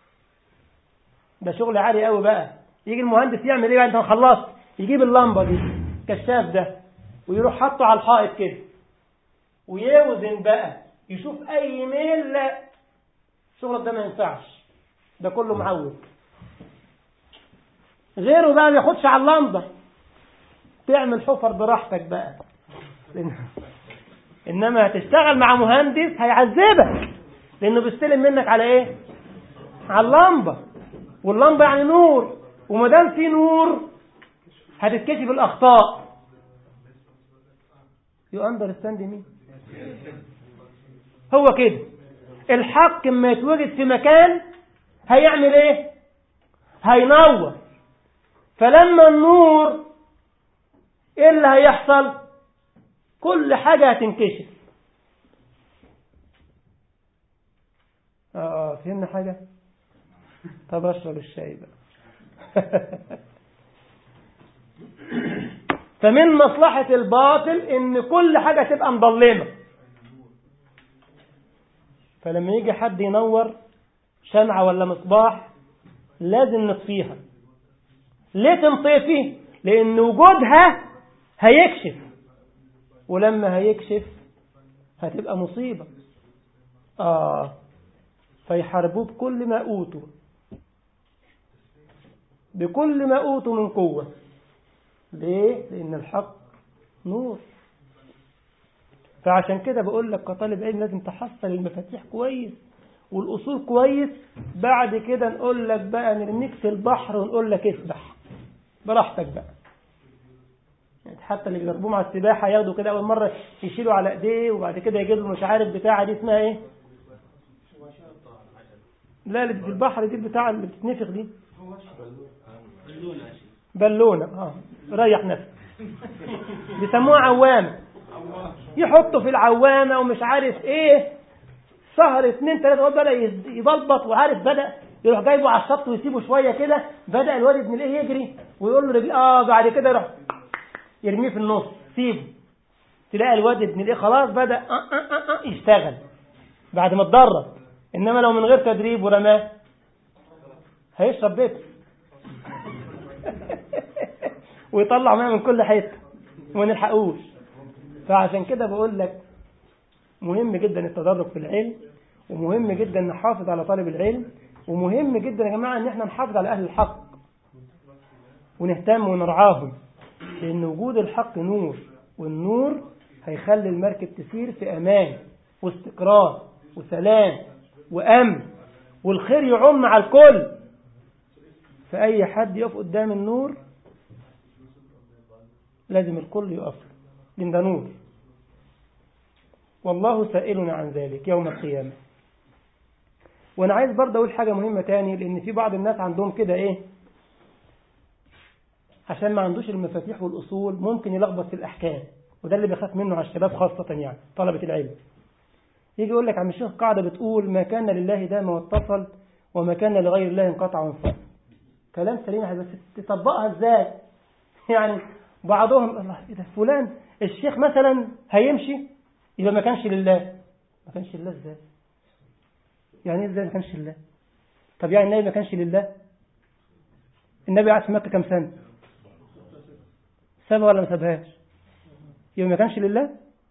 ده شغل عالي قوي بقى يجي المهندس يعمل ايه بعد ما خلصت يجيب اللمبه دي الكشاف ده ويروح حاطه على الحائط كده ويوزن بقى يشوف اي ميل لا الشغل ده ما ينفعش ده كله معود غيره بقى ما ياخدش على اللمبه تعمل حفر براحتك بقى انما هتشتغل مع مهندس هيعذبك لانه بيستلم منك على ايه على اللمبه واللمبه يعني نور وما دام في نور هتتكشف الاخطاء يو اندرستاند مين هو كده الحق لما يتوجد في مكان هيعمل ايه هينور فلما النور ايه اللي هيحصل كل حاجة هتنكشف اه فهمنا حاجة طب اشرب الشاي بقى فمن مصلحة الباطل ان كل حاجة تبقى مظلمة فلما يجي حد ينور شمعة ولا مصباح لازم نطفيها ليه تنطفي لان وجودها هيكشف ولما هيكشف هتبقى مصيبة آه فيحاربوه بكل ما أوتوا بكل ما أوتوا من قوة ليه؟ لأن الحق نور فعشان كده بقول لك كطالب علم لازم تحصل المفاتيح كويس والأصول كويس بعد كده نقول لك بقى نرميك في البحر ونقول لك اسبح براحتك بقى يعني حتى اللي بيركبوه مع السباحة ياخدوا كده أول مرة يشيلوا على إيديه وبعد كده يجيبوا مش عارف بتاعة دي اسمها إيه؟ لا اللي في البحر دي البتاعة اللي بتتنفخ دي بالونة اه ريح نفسك بيسموها عوامة يحطوا في العوامة ومش عارف ايه شهر اتنين تلاتة وقت بدأ يبلبط وعارف بدأ يروح جايبه على الشط ويسيبه شوية كده بدأ الواد ابن الايه يجري ويقول له رجلي اه بعد كده يروح يرميه في النص سيبه تلاقي الواد ابن الايه خلاص بدأ آه آه آه آه يشتغل بعد ما اتدرب انما لو من غير تدريب ورماه هيشرب بيت ويطلع ماء من كل حته وما نلحقوش فعشان كده بقول لك مهم جدا التدرج في العلم ومهم جدا نحافظ على طالب العلم ومهم جدا يا جماعه ان احنا نحافظ على اهل الحق ونهتم ونرعاهم لان وجود الحق نور والنور هيخلي المركب تسير في امان واستقرار وسلام وامن والخير يعم على الكل فاي حد يقف قدام النور لازم الكل يقف لان ده نور والله سائلنا عن ذلك يوم القيامة وانا عايز برضه اقول حاجة مهمة تاني لان في بعض الناس عندهم كده ايه عشان ما عندوش المفاتيح والاصول ممكن يلخبط في الاحكام وده اللي بخاف منه على الشباب خاصة يعني طلبة العلم يجي يقول لك عم الشيخ قاعدة بتقول ما كان لله دام واتصل وما كان لغير الله انقطع وانفصل كلام سليم بس تطبقها ازاي يعني بعضهم الله اذا فلان الشيخ مثلا هيمشي يبقى ما كانش لله ما كانش لله ازاي يعني ازاي ما كانش لله طب يعني النبي ما كانش لله النبي قعد في مكة كام سنة سابها ولا ما سابهاش يبقى ما كانش لله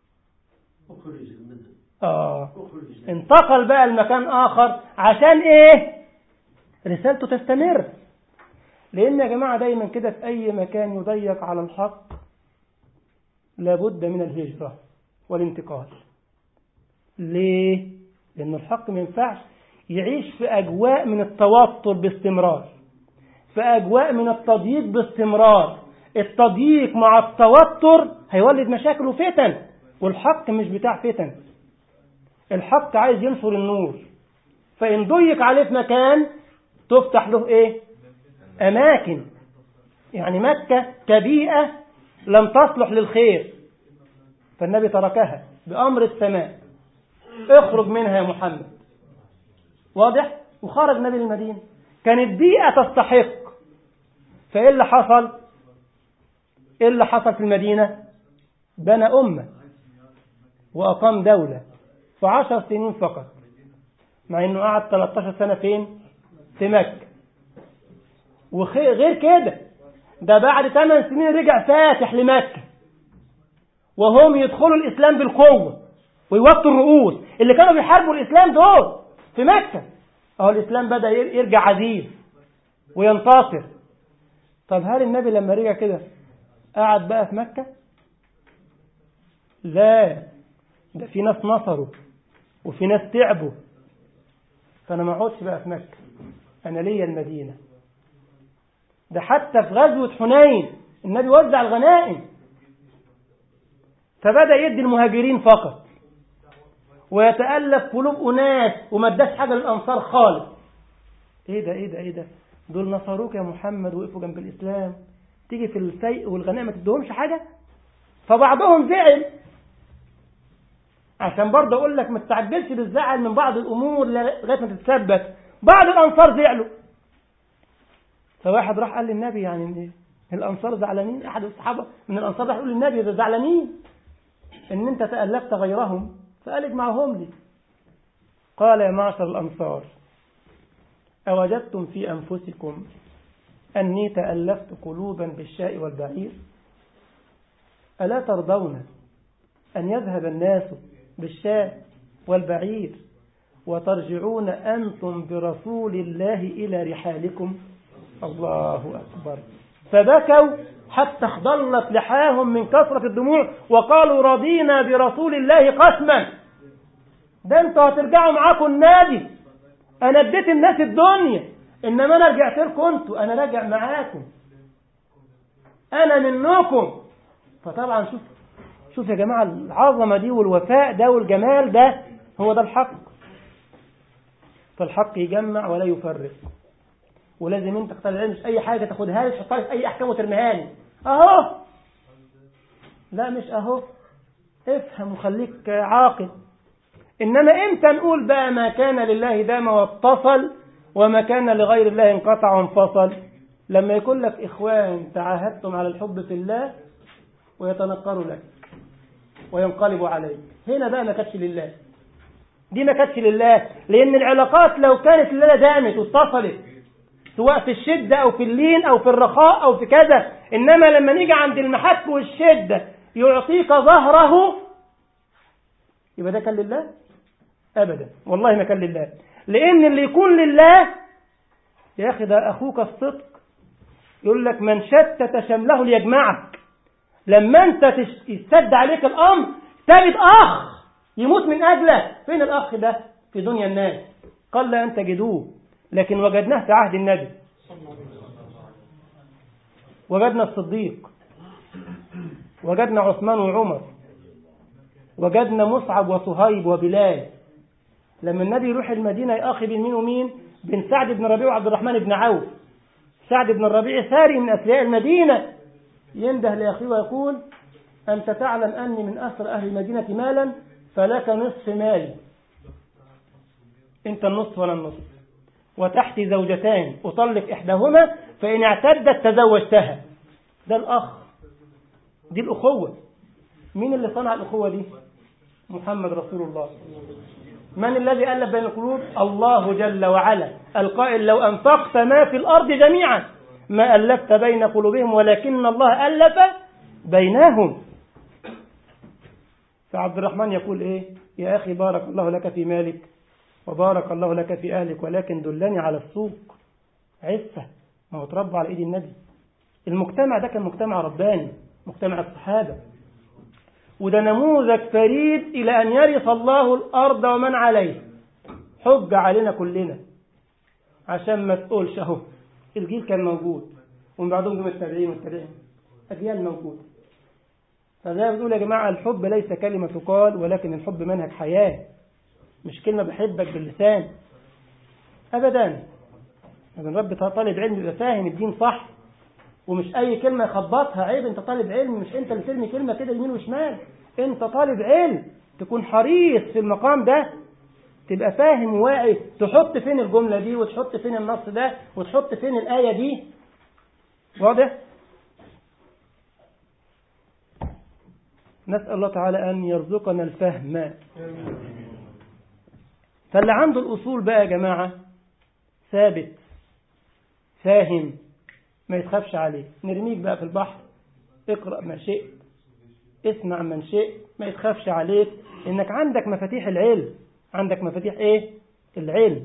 آه انتقل بقى لمكان آخر عشان إيه رسالته تستمر لأن يا جماعة دايما كده في أي مكان يضيق على الحق لابد من الهجرة والانتقال ليه؟ لأن الحق ما ينفعش يعيش في أجواء من التوتر باستمرار في أجواء من التضييق باستمرار التضييق مع التوتر هيولد مشاكل وفتن والحق مش بتاع فتن الحق عايز ينشر النور فإن ضيق عليه في مكان تفتح له إيه أماكن يعني مكة كبيئة لم تصلح للخير فالنبي تركها بأمر السماء اخرج منها يا محمد واضح وخرج نبي المدينة كانت بيئة تستحق فإيه اللي حصل إيه اللي حصل في المدينة بنى أمة وأقام دولة في عشر سنين فقط مع أنه قعد 13 سنة فين في مكة وغير كده ده بعد 8 سنين رجع فاتح لمكة وهم يدخلوا الإسلام بالقوة ويوطوا الرؤوس اللي كانوا بيحاربوا الإسلام دول في مكة أهو الإسلام بدأ يرجع عزيز وينتصر طب هل النبي لما رجع كده قعد بقى في مكة لا ده في ناس نصروا وفي ناس تعبوا فأنا ما اقعدش بقى في مكة أنا ليا المدينة ده حتى في غزوة حنين النبي وزع الغنائم فبدأ يدي المهاجرين فقط ويتألف قلوب أناس وما اداش حاجة للأنصار خالص ايه ده ايه ده ايه ده دول نصروك يا محمد وقفوا جنب الإسلام تيجي في السيء والغنائم ما تديهمش حاجة فبعضهم زعل عشان برضه اقول لك ما تستعجلش بالزعل من بعض الامور لغايه ما تتثبت بعض الانصار زعلوا فواحد راح قال للنبي يعني الانصار زعلانين احد الصحابه من الانصار راح يقول للنبي ده زعلانين ان انت تالفت غيرهم فقال اجمعهم لي قال يا معشر الانصار اوجدتم في انفسكم اني تالفت قلوبا بالشاء والبعير الا ترضون ان يذهب الناس بالشاء والبعير وترجعون أنتم برسول الله إلى رحالكم الله أكبر فبكوا حتى اخضلت لحاهم من كثرة الدموع وقالوا رضينا برسول الله قسما ده انتوا هترجعوا معاكم النادي انا اديت الناس الدنيا انما انا رجعت لكم انتوا انا راجع معاكم انا منكم فطبعا شوف شوف يا جماعة العظمة دي والوفاء ده والجمال ده هو ده الحق فالحق يجمع ولا يفرق ولازم انت تختار العلم مش اي حاجة تاخدها لي تحطها في اي احكام وترميها لي اهو لا مش اهو افهم وخليك عاقل انما امتى نقول بقى ما كان لله دام واتصل وما كان لغير الله انقطع وانفصل لما يكون لك اخوان تعاهدتم على الحب في الله ويتنقروا لك وينقلب عليك هنا بقى ما كانتش لله دي ما كانتش لله لأن العلاقات لو كانت لله دامت واتصلت سواء في الشدة أو في اللين أو في الرخاء أو في كذا إنما لما نيجي عند المحك والشدة يعطيك ظهره يبقى ده كان لله أبدا والله ما كان لله لأن اللي يكون لله يا أخي ده أخوك الصدق يقول لك من شتت شمله ليجمعك لما انت يستد عليك الامر تجد اخ يموت من اجلك فين الاخ ده في دنيا الناس قال لا ان تجدوه لكن وجدناه في عهد النبي وجدنا الصديق وجدنا عثمان وعمر وجدنا مصعب وصهيب وبلال لما النبي يروح المدينة يا أخي بين مين ومين بين سعد بن ربيع وعبد الرحمن بن عوف سعد بن الربيع ثاري من أثرياء المدينة ينده لأخيه ويقول أنت تعلم أني من أسر أهل المدينة مالا فلك نصف مالي أنت النصف ولا النصف وتحتي زوجتان أطلق إحداهما فإن اعتدت تزوجتها ده الأخ دي الأخوة مين اللي صنع الأخوة دي محمد رسول الله من الذي ألف بين القلوب الله جل وعلا القائل لو أنفقت ما في الأرض جميعا ما ألفت بين قلوبهم ولكن الله ألف بينهم فعبد الرحمن يقول إيه يا أخي بارك الله لك في مالك وبارك الله لك في أهلك ولكن دلني على السوق عفة ما هو تربى على إيد النبي المجتمع ده كان مجتمع رباني مجتمع الصحابة وده نموذج فريد إلى أن يرث الله الأرض ومن عليه حج علينا كلنا عشان ما تقولش أهو الجيل كان موجود ومن بعدهم جم التابعين والتابعين أجيال موجودة فزي ما بنقول يا جماعة الحب ليس كلمة تقال ولكن الحب منهج حياة مش كلمة بحبك باللسان أبدا لكن رب طالب علم يبقى فاهم الدين صح ومش أي كلمة يخبطها عيب أنت طالب علم مش أنت اللي ترمي كلمة كده يمين وشمال أنت طالب علم تكون حريص في المقام ده تبقى فاهم وواعي تحط فين الجملة دي وتحط فين النص ده وتحط فين الآية دي واضح؟ نسأل الله تعالى أن يرزقنا الفهم فاللي عنده الأصول بقى يا جماعة ثابت فاهم ما يتخافش عليه نرميك بقى في البحر اقرأ ما شئت اسمع من شئت ما يتخافش عليك انك عندك مفاتيح العلم عندك مفاتيح ايه العلم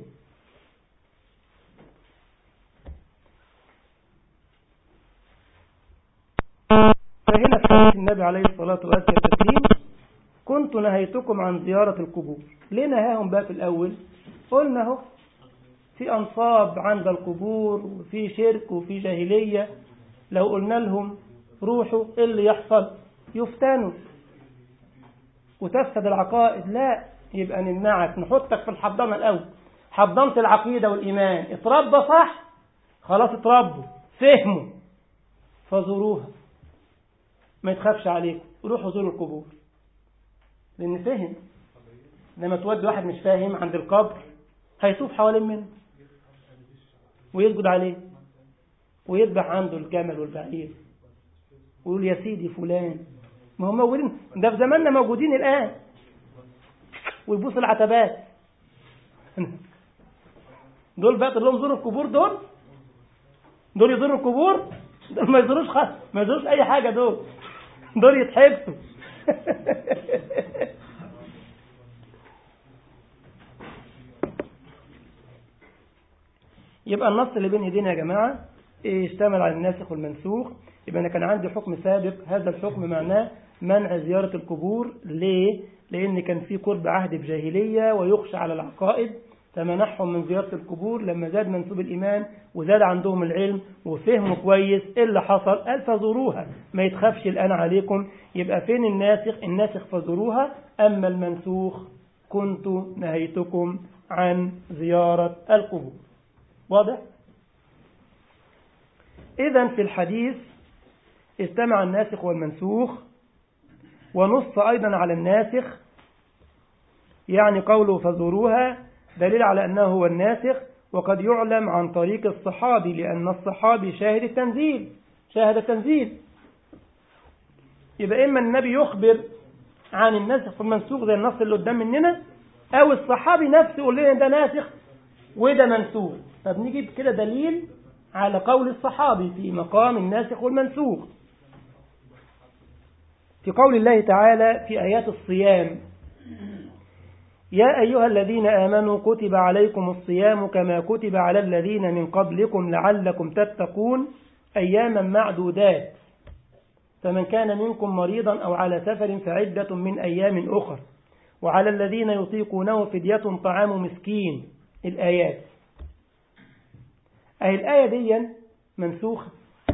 فهنا في حديث النبي عليه الصلاة والسلام كنت نهيتكم عن زيارة القبور ليه نهاهم بقى في الأول قلنا اهو في أنصاب عند القبور وفي شرك وفي جاهلية لو قلنا لهم روحوا ايه اللي يحصل يفتنوا وتفسد العقائد لا يبقى نمنعك نحطك في الحضانة الأول حضانة العقيدة والإيمان اتربى صح خلاص اتربوا فهموا فزوروها ما يتخافش عليكم روحوا زوروا القبور لأن فهم لما تودي واحد مش فاهم عند القبر هيطوف حوالين منه ويسجد عليه ويذبح عنده الجمل والبعير ويقول يا سيدي فلان ما هم موجودين ده في زماننا موجودين الآن ويبوس العتبات دول بقى لهم زوروا القبور دول دول يزوروا القبور دول ما يزوروش خ... ما يزوروش اي حاجه دول دول يتحبسوا يبقى النص اللي بين ايدينا يا جماعه اشتمل على الناسخ والمنسوخ يبقى انا كان عندي حكم سابق هذا الحكم معناه منع زياره القبور ليه لان كان في قرب عهد بجاهليه ويخشى على العقائد فمنعهم من زيارة القبور لما زاد منسوب الإيمان وزاد عندهم العلم وفهموا كويس إيه اللي حصل قال فزوروها ما يتخافش الآن عليكم يبقى فين الناسخ الناسخ فزوروها أما المنسوخ كنت نهيتكم عن زيارة القبور واضح؟ إذا في الحديث استمع الناسخ والمنسوخ ونص أيضا على الناسخ يعني قوله فزوروها دليل على أنه هو الناسخ وقد يعلم عن طريق الصحابي لأن الصحابي شاهد التنزيل شاهد التنزيل يبقى إما النبي يخبر عن الناسخ والمنسوخ زي النص اللي قدام مننا أو الصحابي نفسه يقول لنا ده ناسخ وده منسوخ فبنجيب كده دليل على قول الصحابي في مقام الناسخ والمنسوخ في قول الله تعالى في آيات الصيام يا أيها الذين آمنوا كتب عليكم الصيام كما كتب على الذين من قبلكم لعلكم تتقون أياما معدودات فمن كان منكم مريضا أو على سفر فعدة من أيام أخر وعلى الذين يطيقونه فدية طعام مسكين الآيات أي الآية دي منسوخة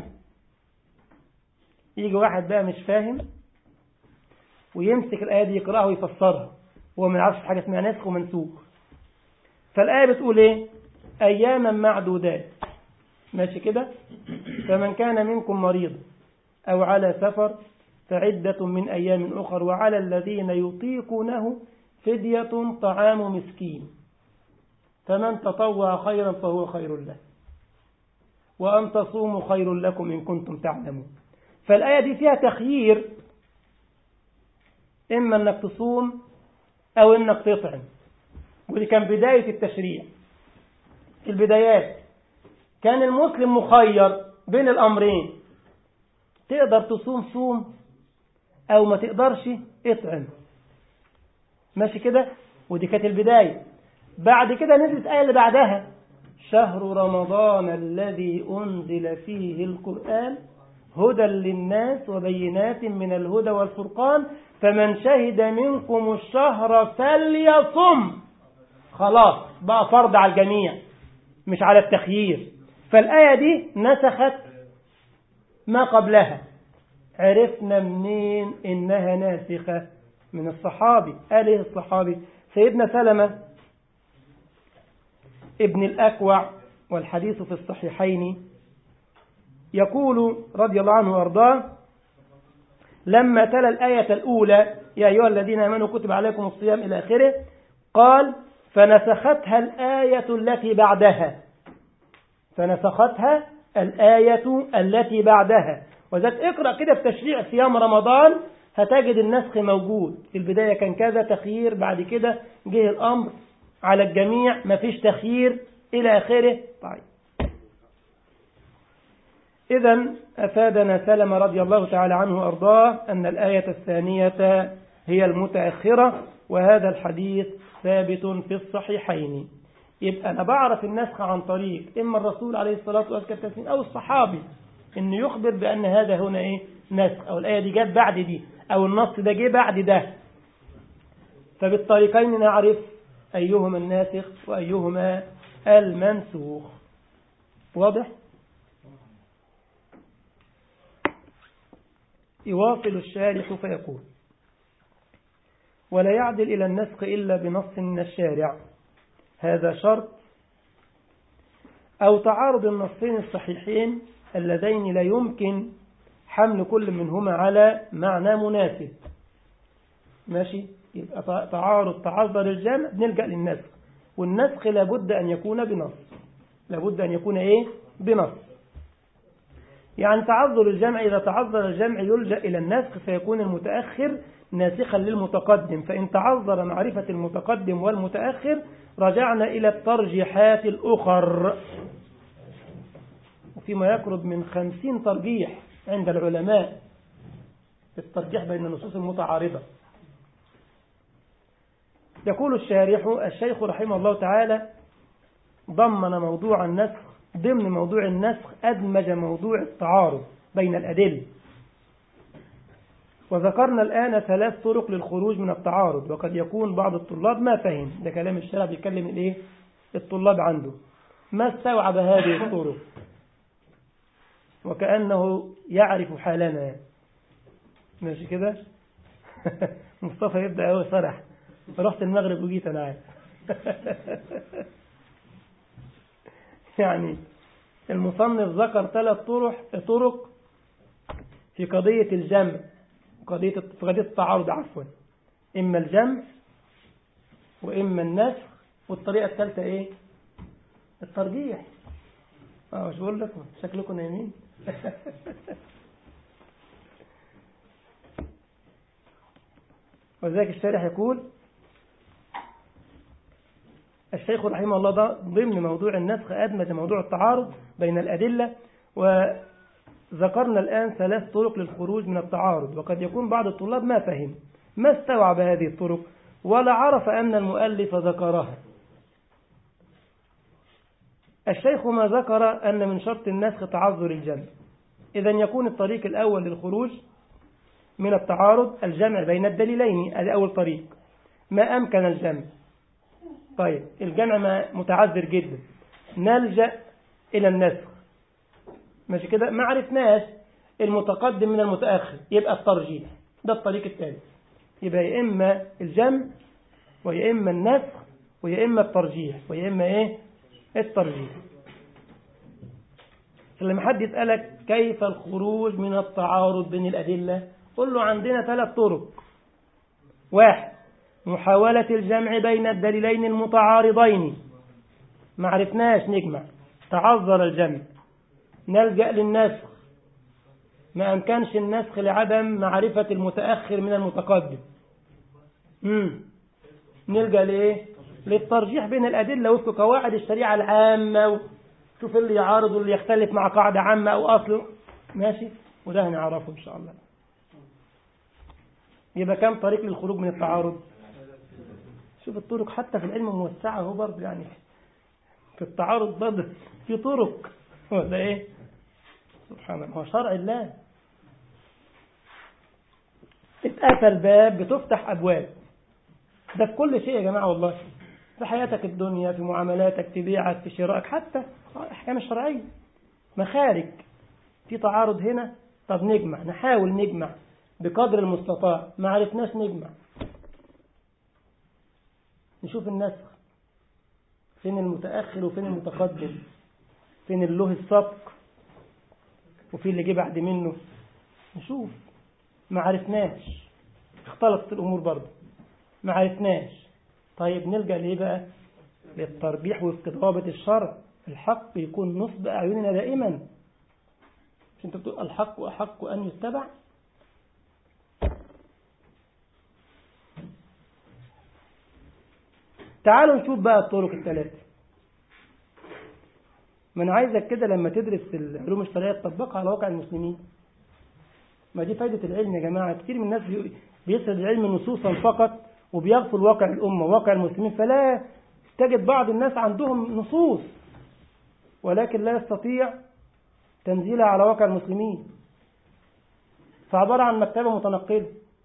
يجي واحد بقى مش فاهم ويمسك الآية دي يقرأها ويفسرها هو ما يعرفش حاجة اسمها نسخ ومنسوخ فالآية بتقول إيه أياما معدودات ماشي كده فمن كان منكم مريض أو على سفر فعدة من أيام أخر وعلى الذين يطيقونه فدية طعام مسكين فمن تطوع خيرا فهو خير له وأن تصوموا خير لكم إن كنتم تعلمون فالآية دي فيها تخيير إما أنك تصوم أو إنك تطعم ودي كان بداية التشريع في البدايات كان المسلم مخير بين الأمرين تقدر تصوم صوم أو ما تقدرش اطعم ماشي كده ودي كانت البداية بعد كده نزلت آية اللي بعدها شهر رمضان الذي أنزل فيه القرآن هدى للناس وبينات من الهدى والفرقان فمن شهد منكم الشهر فليصم خلاص بقى فرض على الجميع مش على التخيير فالآية دي نسخت ما قبلها عرفنا منين إنها ناسخة من الصحابي قال إيه الصحابي سيدنا سلمة ابن الأكوع والحديث في الصحيحين يقول رضي الله عنه وارضاه لما تلا الآية الأولى يا أيها الذين آمنوا كتب عليكم الصيام إلى آخره قال فنسختها الآية التي بعدها فنسختها الآية التي بعدها وذات اقرأ كده في تشريع صيام رمضان هتجد النسخ موجود في البداية كان كذا تخيير بعد كده جه الأمر على الجميع مفيش تخيير إلى آخره طيب إذا أفادنا سلمة رضي الله تعالى عنه وأرضاه أن الآية الثانية هي المتأخرة وهذا الحديث ثابت في الصحيحين يبقى أنا بعرف النسخ عن طريق إما الرسول عليه الصلاة والسلام أو الصحابي إنه يخبر بأن هذا هنا إيه نسخ أو الآية دي جت بعد دي أو النص ده جه بعد ده فبالطريقين نعرف أيهما الناسخ وأيهما المنسوخ واضح؟ يواصل الشارح فيقول ولا يعدل إلى النسخ إلا بنص من الشارع هذا شرط أو تعارض النصين الصحيحين اللذين لا يمكن حمل كل منهما على معنى مناسب ماشي يبقى تعارض تعذر الجمع بنلجأ للنسخ والنسخ لابد أن يكون بنص لابد أن يكون إيه بنص يعني تعذر الجمع إذا تعذر الجمع يلجأ إلى النسخ فيكون المتأخر ناسخا للمتقدم فإن تعذر معرفة المتقدم والمتأخر رجعنا إلى الترجيحات الأخر وفيما يقرب من خمسين ترجيح عند العلماء في الترجيح بين النصوص المتعارضة يقول الشارح الشيخ رحمه الله تعالى ضمن موضوع النسخ ضمن موضوع النسخ أدمج موضوع التعارض بين الأدلة وذكرنا الآن ثلاث طرق للخروج من التعارض وقد يكون بعض الطلاب ما فهم ده كلام الشارع بيتكلم الايه الطلاب عنده ما استوعب هذه الطرق وكأنه يعرف حالنا ماشي كده مصطفى يبدأ هو صرح رحت المغرب وجيت أنا عارف يعني المصنف ذكر ثلاث طرق طرق في قضية الجمع قضية في قضية التعارض عفوا إما الجمع وإما النسخ والطريقة الثالثة إيه؟ الترجيح اه مش بقول لكم شكلكم نايمين وذلك الشارح يقول الشيخ رحمه الله ده ضمن موضوع النسخ أدمج موضوع التعارض بين الأدلة وذكرنا الآن ثلاث طرق للخروج من التعارض وقد يكون بعض الطلاب ما فهم ما استوعب هذه الطرق ولا عرف أن المؤلف ذكرها الشيخ ما ذكر أن من شرط النسخ تعذر الجمع إذا يكون الطريق الأول للخروج من التعارض الجمع بين الدليلين هذا أول طريق ما أمكن الجمع طيب الجمع ما متعذر جدا نلجأ إلى النسخ ماشي كده ما عرفناش المتقدم من المتأخر يبقى الترجيح ده الطريق الثالث يبقى يا إما الجمع ويا إما النسخ ويا إما الترجيح ويا إما إيه الترجيح لما حد يسألك كيف الخروج من التعارض بين الأدلة قل له عندنا ثلاث طرق واحد محاولة الجمع بين الدليلين المتعارضين ما عرفناش نجمع تعذر الجمع نلجأ للنسخ ما أمكنش النسخ لعدم معرفة المتأخر من المتقدم مم. نلجأ لإيه للترجيح بين الأدلة وفق قواعد الشريعة العامة شوف اللي يعارض واللي يختلف مع قاعدة عامة أو أصل ماشي وده هنعرفه إن شاء الله يبقى كم طريق للخروج من التعارض شوف الطرق حتى في العلم موسعة هو برضه يعني في التعارض برضه في طرق ولا ايه سبحان الله هو شرع الله اتقفل باب بتفتح ابواب ده في كل شيء يا جماعة والله في حياتك الدنيا في معاملاتك في بيعك في شرائك حتى احكام الشرعية مخارج في تعارض هنا طب نجمع نحاول نجمع بقدر المستطاع ما عرفناش نجمع نشوف النسخ فين المتأخر وفين المتقدم فين اللي له السبق وفي اللي جه بعد منه نشوف ما عرفناش اختلطت الأمور برضه ما عرفناش طيب نلجأ ليه بقى للتربيح وفق ضوابط الشرع الحق يكون نصب أعيننا دائما مش انت بتقول الحق أحق أن يتبع تعالوا نشوف بقى الطرق الثلاثة ما أنا عايزك كده لما تدرس العلوم الشرعية تطبقها على واقع المسلمين ما دي فايدة العلم يا جماعة كتير من الناس بيسرد العلم نصوصا فقط وبيغفل واقع الأمة واقع المسلمين فلا تجد بعض الناس عندهم نصوص ولكن لا يستطيع تنزيلها على واقع المسلمين فعبارة عن مكتبة متنقلة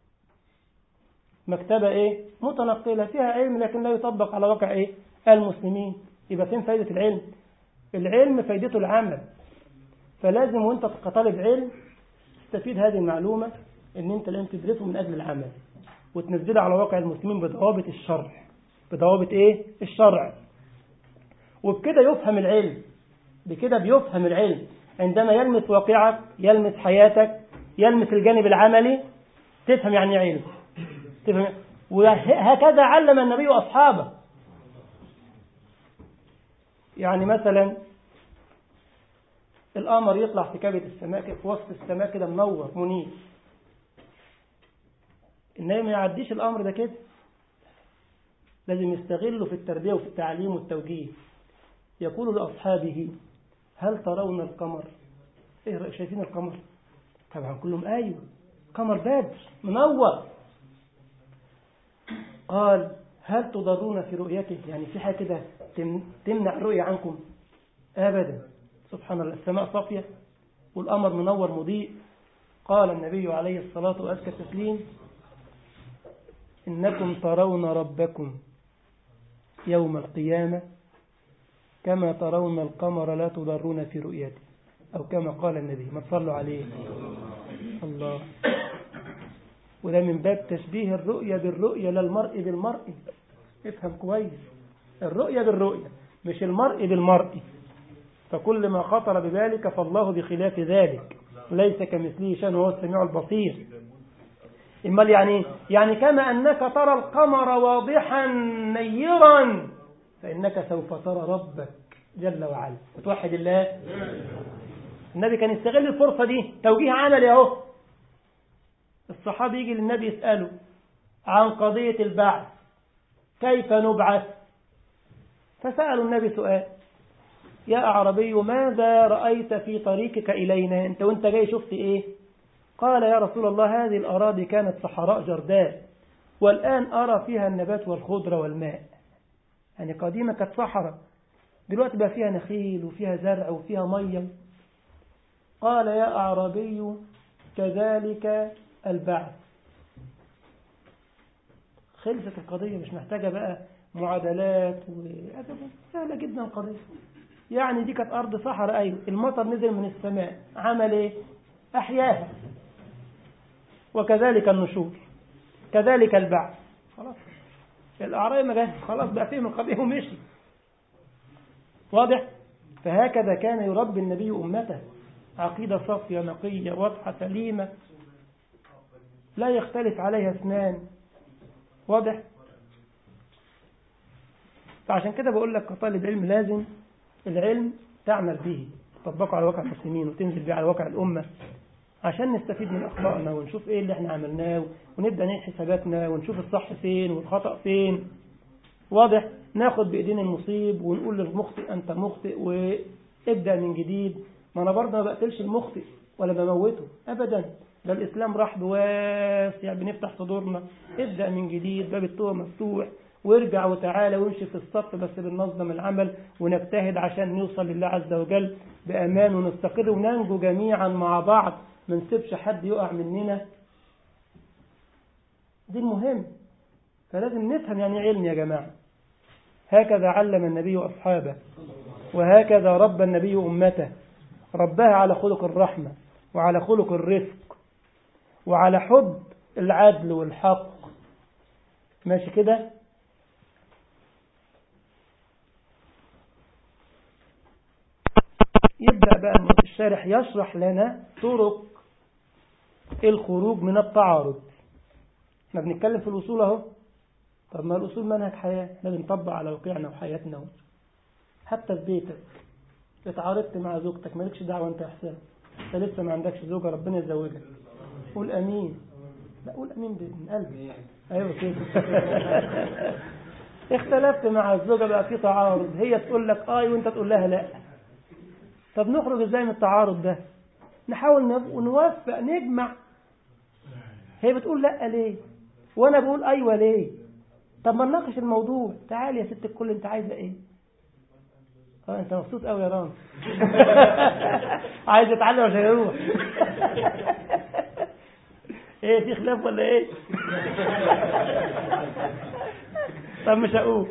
مكتبة ايه متنقلة فيها علم لكن لا يطبق على واقع ايه المسلمين يبقى فين فايدة العلم العلم فايدته العمل فلازم وانت كطالب علم تستفيد هذه المعلومة ان انت لازم تدرسه من اجل العمل وتنزله على واقع المسلمين بضوابط الشرع بضوابط ايه الشرع وبكده يفهم العلم بكده بيفهم العلم عندما يلمس واقعك يلمس حياتك يلمس الجانب العملي تفهم يعني علم تفهم وهكذا علم النبي أصحابه يعني مثلا القمر يطلع في كبد السماء في وسط السماء كده منور منير النبي ما يعديش الأمر ده كده لازم يستغله في التربية وفي التعليم والتوجيه يقول لأصحابه هل ترون القمر ايه رأيك شايفين القمر طبعا كلهم ايوه قمر بدر منور قال هل تضرون في رؤيته يعني في حاجه كده تمنع الرؤية عنكم ابدا سبحان الله السماء صافيه والقمر منور مضيء قال النبي عليه الصلاة وأزكى التسليم إنكم ترون ربكم يوم القيامة كما ترون القمر لا تضرون في رؤيته أو كما قال النبي ما تصلوا عليه الله وده من باب تشبيه الرؤية بالرؤية لا المرء بالمرء افهم كويس الرؤية بالرؤية مش المرء بالمرء فكل ما خطر بذلك فالله بخلاف ذلك ليس كمثله شيء وهو السميع البصير امال يعني يعني كما أنك ترى القمر واضحا نيرا فإنك سوف ترى ربك جل وعلا وتوحد الله النبي كان يستغل الفرصة دي توجيه عملي اهو الصحابي يجي للنبي يسأله عن قضية البعث كيف نبعث فسألوا النبي سؤال يا أعربي ماذا رأيت في طريقك إلينا أنت وانت جاي شفت إيه قال يا رسول الله هذه الأراضي كانت صحراء جرداء والآن أرى فيها النبات والخضرة والماء يعني قديمة كانت صحراء دلوقتي بقى فيها نخيل وفيها زرع وفيها مية قال يا أعرابي كذلك البعث خلصت القضية مش محتاجة بقى معادلات وأبدا سهلة جدا القضية يعني دي كانت أرض صحراء أيوة المطر نزل من السماء عمل إيه أحياها وكذلك النشور كذلك البعث خلاص الأعرابي ما جاء خلاص بقى فيهم القضية ومشي واضح فهكذا كان يربي النبي أمته عقيدة صافية نقية واضحة سليمة لا يختلف عليها اثنان واضح فعشان كده بقول لك كطالب علم لازم العلم تعمل به تطبقه على واقع المسلمين وتنزل به على واقع الأمة عشان نستفيد من أخطائنا ونشوف إيه اللي احنا عملناه ونبدأ نعيد حساباتنا ونشوف الصح فين والخطأ فين واضح ناخد بإيدينا المصيب ونقول للمخطئ أنت مخطئ وابدأ من جديد ما أنا برضه ما بقتلش المخطئ ولا بموته أبدا ده الإسلام راح بواسع بنفتح صدورنا ابدأ من جديد باب التوبة مفتوح وارجع وتعالى وامشي في الصف بس بننظم العمل ونجتهد عشان نوصل لله عز وجل بأمان ونستقر وننجو جميعا مع بعض ما نسيبش حد يقع مننا دي المهم فلازم نفهم يعني علم يا جماعة هكذا علم النبي أصحابه وهكذا ربى النبي أمته ربها على خلق الرحمة وعلى خلق الرفق وعلى حب العدل والحق ماشي كده يبدأ بقى الشارح يشرح لنا طرق الخروج من التعارض احنا بنتكلم في الأصول اهو طب ما الأصول منهج حياة لازم نطبق على واقعنا وحياتنا حتى في بيتك اتعارضت مع زوجتك مالكش دعوة انت يا حسام انت لسه ما عندكش زوجة ربنا يزوجك قول امين لا قول امين من قلبي ايوه كده اختلفت مع الزوجة بقى في تعارض هي تقول لك آي وانت تقول لها لا طب نخرج ازاي من التعارض ده نحاول نوفق نجمع هي بتقول لا ليه وانا بقول ايوه ليه طب ما نناقش الموضوع تعالي يا ست الكل انت عايزه ايه اه انت مبسوط قوي يا رام عايز اتعلم عشان يروح ايه في خلاف ولا ايه طب مش هقول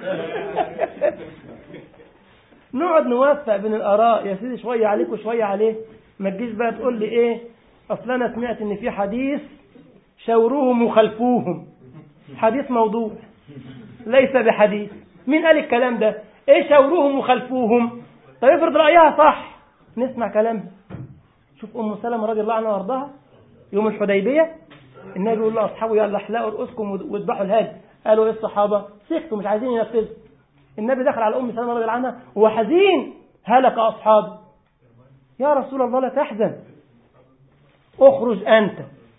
نقعد نوفق بين الاراء يا سيدي شويه عليك وشويه عليه ما تجيش بقى تقول لي ايه اصل انا سمعت ان في حديث شوروهم وخلفوهم حديث موضوع ليس بحديث مين قال الكلام ده ايه شوروهم وخلفوهم طيب افرض رايها صح نسمع كلامها شوف ام سلمة رضي الله عنها وارضاها يوم الحديبيه النبي يقول لاصحابه يلا احلقوا رؤوسكم واذبحوا الهادي قالوا ايه الصحابه سكتوا مش عايزين ينفذوا النبي دخل على ام سلمة رضي الله عنها وهو حزين هلك اصحابي يا رسول الله لا تحزن اخرج انت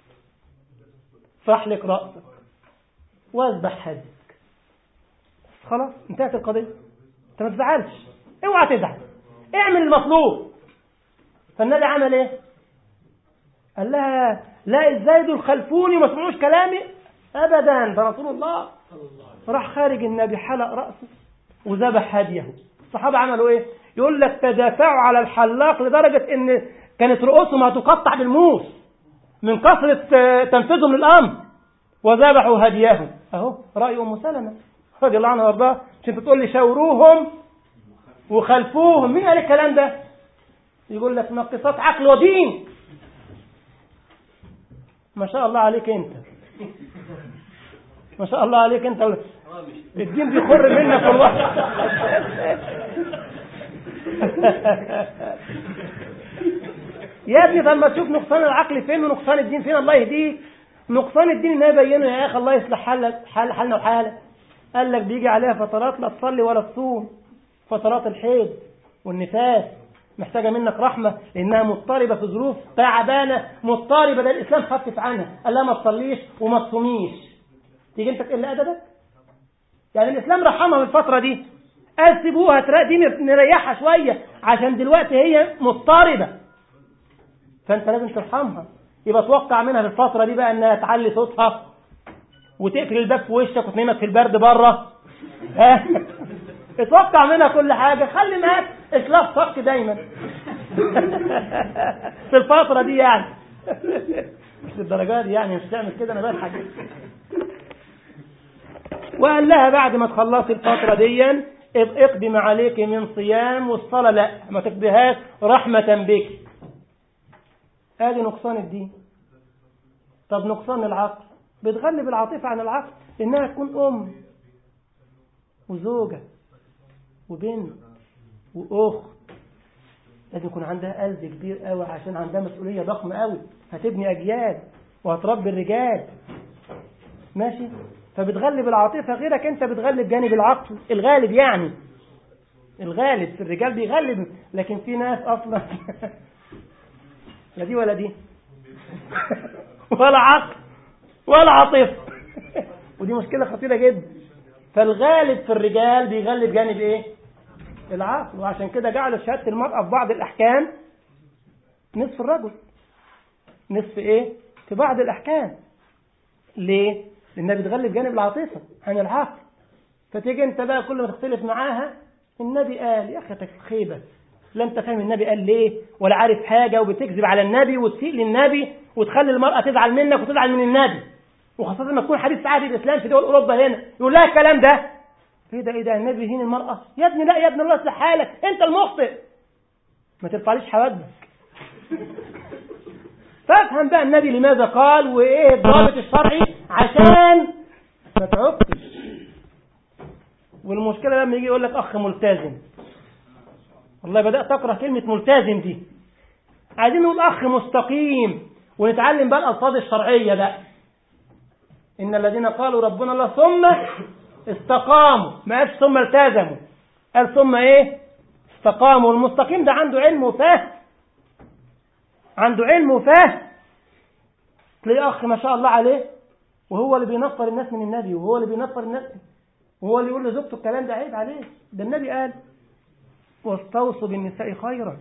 فاحلق راسك واذبح هديك خلاص انتهت القضيه انت ما تزعلش اوعى تزعل اعمل المطلوب فالنبي عمل ايه قال لها لا ازاي دول خلفوني وما سمعوش كلامي ابدا ده رسول الله راح خارج النبي حلق راسه وذبح هديه الصحابه عملوا ايه يقول لك تدافعوا على الحلاق لدرجه ان كانت رؤوسهم هتقطع بالموس من كثره تنفيذهم للامر وذبحوا هديهم اهو راي ام سلمه رضي الله عنها وارضاها مش انت تقول لي شاوروهم وخلفوهم مين قال الكلام ده يقول لك نقصات عقل ودين ما شاء الله عليك انت ما شاء الله عليك انت الدين بيخر منك والله يا ابني طب ما تشوف نقصان العقل فين ونقصان الدين فين الله يهديك نقصان الدين ان يبينه يا اخي الله يصلح حالك حال حالنا وحالك قال لك بيجي عليها فترات لا تصلي ولا تصوم فترات الحيض والنفاس محتاجة منك رحمة لأنها مضطربة في ظروف تعبانة مضطربة ده الإسلام خفف عنها قال لها ما تصليش وما تصوميش تيجي أنت تقل أدبك يعني الإسلام رحمها في الفترة دي قال سيبوها دي نريحها شوية عشان دلوقتي هي مضطربة فأنت لازم ترحمها يبقى توقع منها في الفترة دي بقى إنها تعلي صوتها وتقفل الباب في وشك وتنامك في البرد بره اتوقع منها كل حاجة خلي معاك إسلاف صك دايما في الفترة دي يعني مش للدرجات دي يعني مش تعمل كده أنا بضحك وقال لها بعد ما تخلصي الفترة دي اقضي ما عليك من صيام والصلاة لا ما تقضيهاش رحمة بك ادي نقصان الدين طب نقصان العقل بتغلب العاطفة عن العقل إنها تكون أم وزوجة وبنت وأخت لازم يكون عندها قلب كبير قوي عشان عندها مسؤولية ضخمة قوي هتبني أجيال وهتربي الرجال ماشي فبتغلب العاطفة غيرك أنت بتغلب جانب العقل الغالب يعني الغالب في الرجال بيغلب لكن في ناس أصلا لا دي ولا دي ولا عقل ولا عاطفة ودي مشكلة خطيرة جدا فالغالب في الرجال بيغلب جانب ايه العقل وعشان كده جعلوا شهادة المرأة في بعض الأحكام نصف الرجل نصف ايه في بعض الأحكام ليه لأنها بتغلب جانب العاطفة عن العقل فتيجي انت بقى كل ما تختلف معاها النبي قال يا أخي خيبة لا انت فاهم النبي قال ليه ولا عارف حاجة وبتكذب على النبي وتسيء للنبي وتخلي المرأة تزعل منك وتزعل من النبي وخاصة لما تكون حديث سعادة الإسلام في دول أوروبا هنا يقول لها الكلام ده ايه ده ايه ده النبي يهين المرأة يا ابني لا يا ابني الله يصلح حالك انت المخطئ ما ترفعليش حواجبك فافهم بقى النبي لماذا قال وايه الضابط الشرعي عشان ما تعبتش والمشكلة لما يجي يقول لك اخ ملتزم والله بدأت أقرأ كلمة ملتزم دي عايزين نقول أخ مستقيم ونتعلم بقى الألفاظ الشرعية بقى إن الذين قالوا ربنا الله ثم استقاموا ما قالش ثم التزموا قال ثم إيه استقاموا والمستقيم ده عنده علم وفهم عنده علم وفهم تلاقي أخ ما شاء الله عليه وهو اللي بينفر الناس من النبي وهو اللي بينفر الناس وهو اللي يقول لزوجته الكلام ده عيب عليه ده النبي قال واستوصوا بالنساء خيرا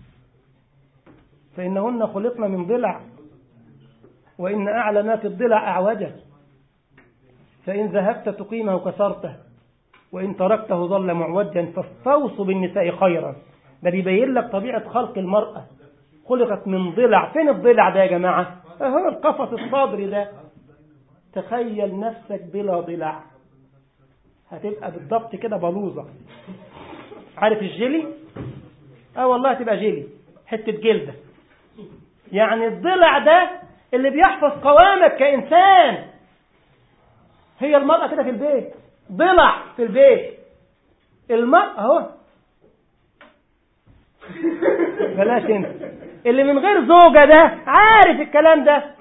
فإنهن خلقن من ضلع وإن أعلى ما في الضلع أعوجه فإن ذهبت تقيمه كسرته وإن تركته ظل معوجا فاستوصوا بالنساء خيرا ده بيبين لك طبيعة خلق المرأة خلقت من ضلع فين الضلع ده يا جماعة اهو القفص الصدري ده تخيل نفسك بلا ضلع هتبقى بالضبط كده بلوزة عارف الجيلي اه والله هتبقى جيلي حتة جلدة يعني الضلع ده اللي بيحفظ قوامك كإنسان هي المرأة كده في البيت ضلع في البيت المرأة اهو بلاش انت اللي من غير زوجة ده عارف الكلام ده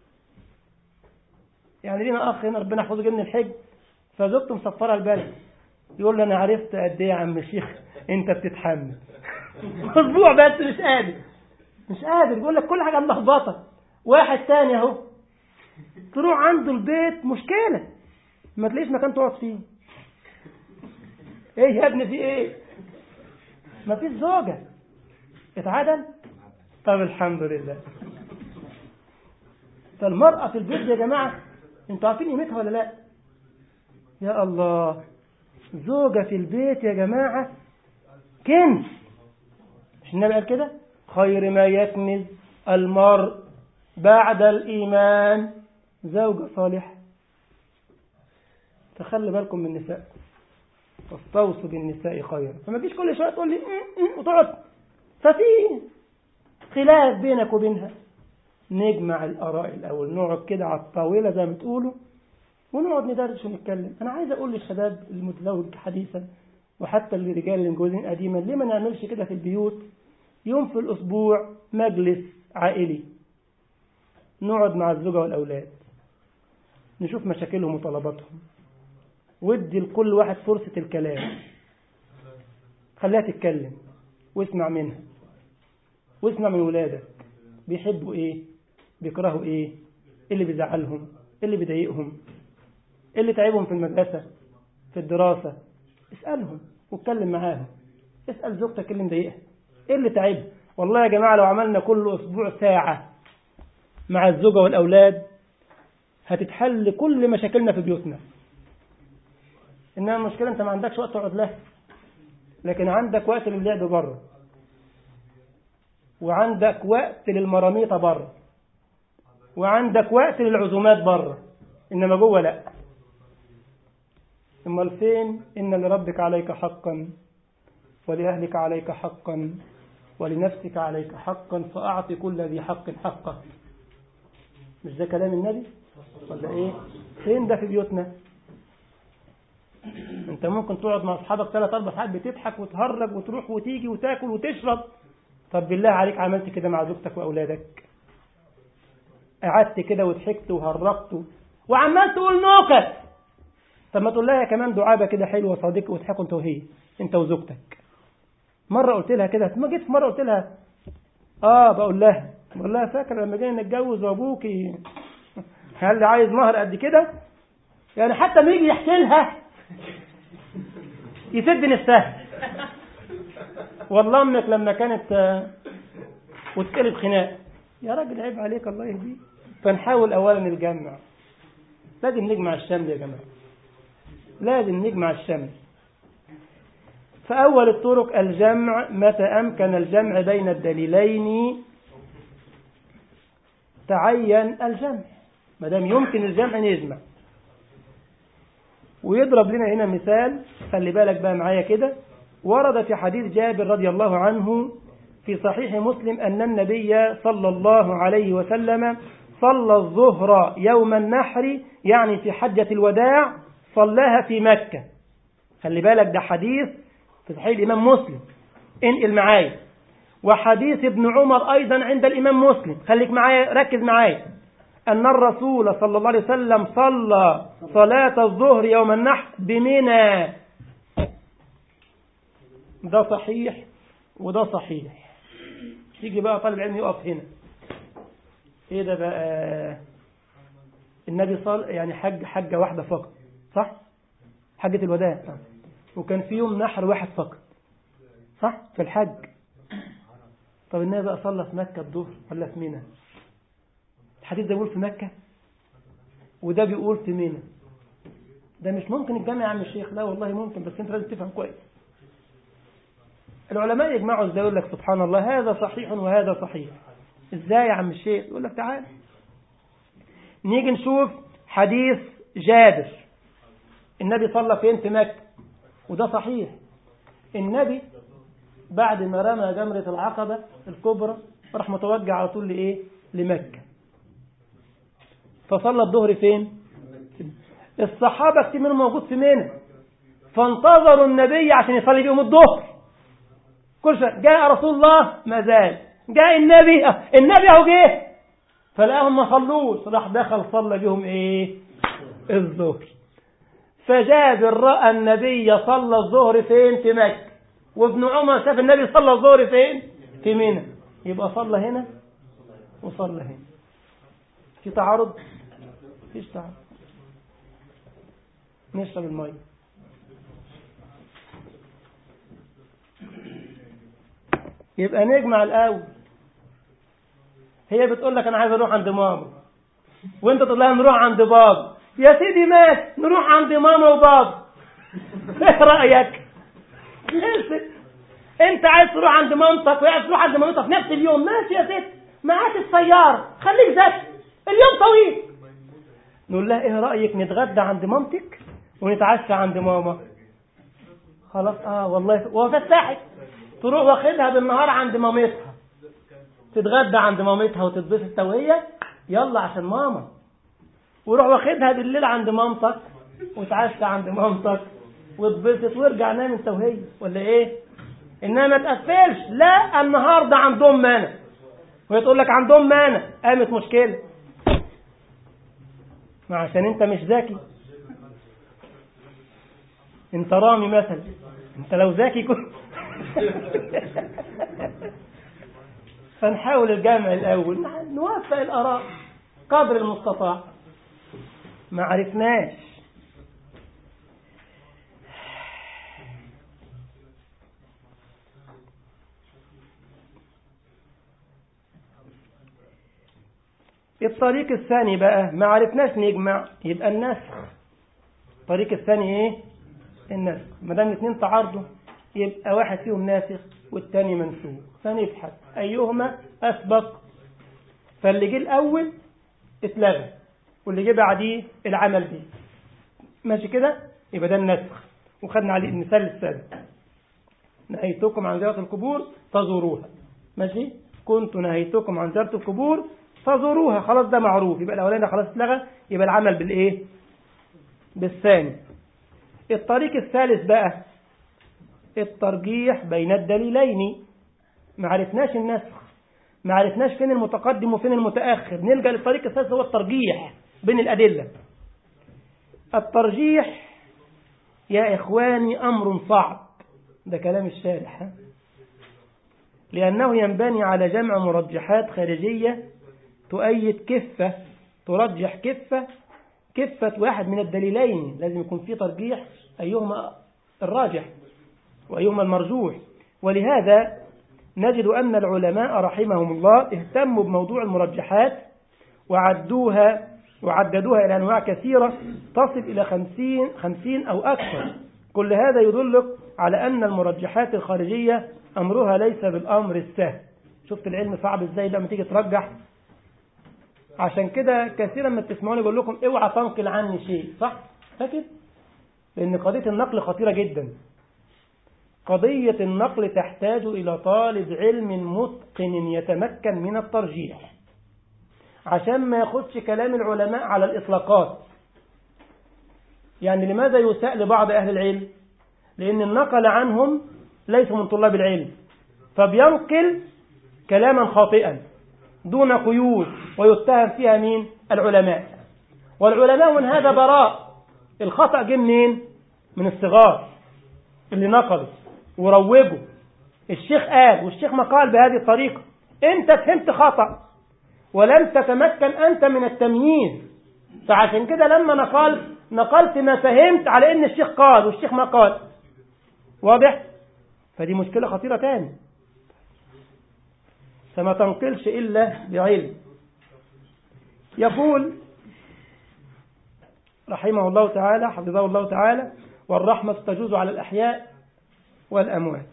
يعني لينا اخ هنا ربنا يحفظه جبن الحج فزوجته مسفره البلد يقول له انا عرفت قد ايه يا عم الشيخ انت بتتحمل اسبوع بس مش قادر مش قادر يقول لك كل حاجه ملخبطه واحد تاني اهو تروح عنده البيت مشكله ما تلاقيش مكان تقعد فيه ايه يا ابني في ايه ما فيش زوجه اتعدل طب الحمد لله فالمرأة في البيت يا جماعة انتوا عارفين قيمتها ولا لا يا الله زوجة في البيت يا جماعة كنز مش النبي قال كده خير ما يكنز المرء بعد الإيمان زوجة صالحة فخلي بالكم من النساء واستوصوا بالنساء خيرا فما تجيش كل شوية تقول لي م- م- وتقعد ففي خلاف بينك وبينها نجمع الآراء الأول نقعد كده على الطاولة زي ما تقولوا ونقعد ندردش ونتكلم أنا عايز أقول للشباب المتزوج حديثا وحتى الرجال اللي متجوزين قديما ليه ما نعملش كده في البيوت يوم في الأسبوع مجلس عائلي نقعد مع الزوجة والأولاد نشوف مشاكلهم وطلباتهم ودي لكل واحد فرصة الكلام خليها تتكلم واسمع منها واسمع من ولادك بيحبوا ايه بيكرهوا ايه ايه اللي بيزعلهم ايه اللي بيضايقهم ايه اللي تعبهم في المدرسة في الدراسة اسألهم واتكلم معاهم اسأل زوجتك اللي مضايقها ايه اللي تعبها والله يا جماعة لو عملنا كل اسبوع ساعة مع الزوجة والأولاد هتتحل كل مشاكلنا في بيوتنا إنما المشكلة أنت ما عندكش وقت تقعد لها لكن عندك وقت للعب بره وعندك وقت للمراميطة بره وعندك وقت للعزومات بره إنما جوه لا امال فين إن لربك عليك حقا ولأهلك عليك حقا ولنفسك عليك حقا فأعط كل ذي حق حقه مش ده كلام النبي ولا ايه فين ده في بيوتنا انت ممكن تقعد مع اصحابك ثلاث اربع ساعات بتضحك وتهرج وتروح وتيجي وتاكل وتشرب طب بالله عليك عملت كده مع زوجتك واولادك قعدت كده وضحكت وهرجت وعمال تقول نكت طب ما تقول لها كمان دعابه كده حلوه صديق وتضحكوا انت وهي انت وزوجتك مره قلت لها كده ما جيت في مره قلت لها اه بقول لها بقول لها فاكر لما جينا نتجوز وابوكي قال لي عايز مهر قد كده يعني حتى ما يجي يحكي لها يسدني السهل والله امك لما كانت آه، وتقلب خناق يا راجل عيب عليك الله يهديك فنحاول اولا نتجمع لازم نجمع الشمل يا جماعه لازم نجمع الشمل فأول الطرق الجمع متى أمكن الجمع بين الدليلين تعين الجمع ما دام يمكن الجمع نجمع ويضرب لنا هنا مثال خلي بالك بقى معايا كده ورد في حديث جابر رضي الله عنه في صحيح مسلم أن النبي صلى الله عليه وسلم صلى الظهر يوم النحر يعني في حجة الوداع صلاها في مكة خلي بالك ده حديث في صحيح الإمام مسلم انقل معايا وحديث ابن عمر أيضا عند الإمام مسلم خليك معايا ركز معايا أن الرسول صلى الله عليه وسلم صلى صلاة الظهر يوم النحر بمنى ده صحيح وده صحيح يجي بقى طالب علم يقف هنا ايه ده بقى النبي صلى يعني حج حجة واحدة فقط صح حجة الوداع وكان في يوم نحر واحد فقط صح في الحج طب النبي بقى صلى في مكة الظهر ولا في منى الحديث ده بيقول في مكة وده بيقول في منى ده مش ممكن الجامع يا عم الشيخ لا والله ممكن بس انت لازم تفهم كويس العلماء يجمعوا ازاي يقول لك سبحان الله هذا صحيح وهذا صحيح ازاي يا عم الشيخ يقول لك تعال نيجي نشوف حديث جابر النبي صلى فين في مكة وده صحيح النبي بعد ما رمى جمرة العقبة الكبرى راح متوجه على طول لإيه لمكة فصلى الظهر فين الصحابة كتير منهم موجود في منى فانتظروا النبي عشان يصلي بيهم الظهر كل شيء جاء رسول الله ما زال جاء النبي أه النبي اهو جه فلقاهم ما صلوش راح دخل صلى بيهم ايه الظهر فجابر راى النبي صلى الظهر فين في مكه وابن عمر شاف النبي صلى الظهر فين في منى يبقى صلى هنا وصلى هنا في تعارض فيش تعارض نشرب الميه يبقى نجمع الاول هي بتقول لك انا عايز اروح عند ماما وانت تقول لها نروح عند بابا يا سيدي مات نروح عند ماما وبابا ايه رايك انت عايز تروح عند مامتك وهي عايز تروح عند مامتها في نفس اليوم ماشي يا ست معاك السياره خليك ذكي اليوم طويل نقول لها ايه رايك نتغدى عند مامتك ونتعشى عند ماما خلاص اه والله وفسحت تروح واخدها بالنهار عند مامتها تتغدى عند مامتها وتتبسط وهي يلا عشان ماما وروح واخدها بالليل عند مامتك وتعشى عند مامتك وتبسط وارجع نام انت وهي ولا ايه انما ما تقفلش لا النهارده عندهم انا وهي تقول لك عندهم انا قامت مشكله ما عشان انت مش ذكي انت رامي مثلا انت لو ذكي كنت فنحاول الجمع الأول نوفق الآراء قدر المستطاع ما عرفناش الطريق الثاني بقى ما عرفناش نجمع يبقى النسخ الطريق الثاني ايه النسخ ما دام الاثنين تعارضوا يبقى واحد فيهم ناسخ والتاني منسوخ فنبحث أيهما أسبق فاللي جه الأول اتلغى واللي جه بعديه العمل به ماشي كده يبقى ده النسخ وخدنا عليه المثال السابق نهيتكم عن زيارة القبور فزوروها ماشي كنت نهيتكم عن زيارة القبور فزوروها خلاص ده معروف يبقى الأولاني خلاص اتلغى يبقى العمل بالإيه بالثاني الطريق الثالث بقى الترجيح بين الدليلين ما عرفناش النسخ ما عرفناش فين المتقدم وفين المتأخر نلجأ للطريق الثالث هو الترجيح بين الأدلة الترجيح يا إخواني أمر صعب ده كلام الشارح ها؟ لأنه ينبني على جمع مرجحات خارجية تؤيد كفة ترجح كفة كفة واحد من الدليلين لازم يكون في ترجيح أيهما الراجح وأيهما المرجوح ولهذا نجد أن العلماء رحمهم الله اهتموا بموضوع المرجحات وعدوها وعددوها إلى أنواع كثيرة تصل إلى خمسين, خمسين أو أكثر كل هذا يدلك على أن المرجحات الخارجية أمرها ليس بالأمر السهل شفت العلم صعب إزاي لما تيجي ترجح عشان كده كثيرا ما بتسمعوني يقول لكم اوعى تنقل عني شيء صح فاكر لأن قضية النقل خطيرة جدا قضية النقل تحتاج إلى طالب علم متقن يتمكن من الترجيح عشان ما ياخدش كلام العلماء على الإطلاقات يعني لماذا يساء لبعض أهل العلم لأن النقل عنهم ليس من طلاب العلم فبينقل كلاما خاطئا دون قيود ويتهم فيها مين العلماء والعلماء من هذا براء الخطأ جه منين من الصغار اللي نقلوا وروجوا الشيخ قال والشيخ ما قال بهذه الطريقة انت فهمت خطأ ولم تتمكن أنت من التمييز فعشان كده لما نقلت نقلت ما فهمت على ان الشيخ قال والشيخ ما قال واضح فدي مشكلة خطيرة تاني فما تنقلش إلا بعلم يقول رحمه الله تعالى حفظه الله تعالى والرحمة تجوز على الأحياء والأموات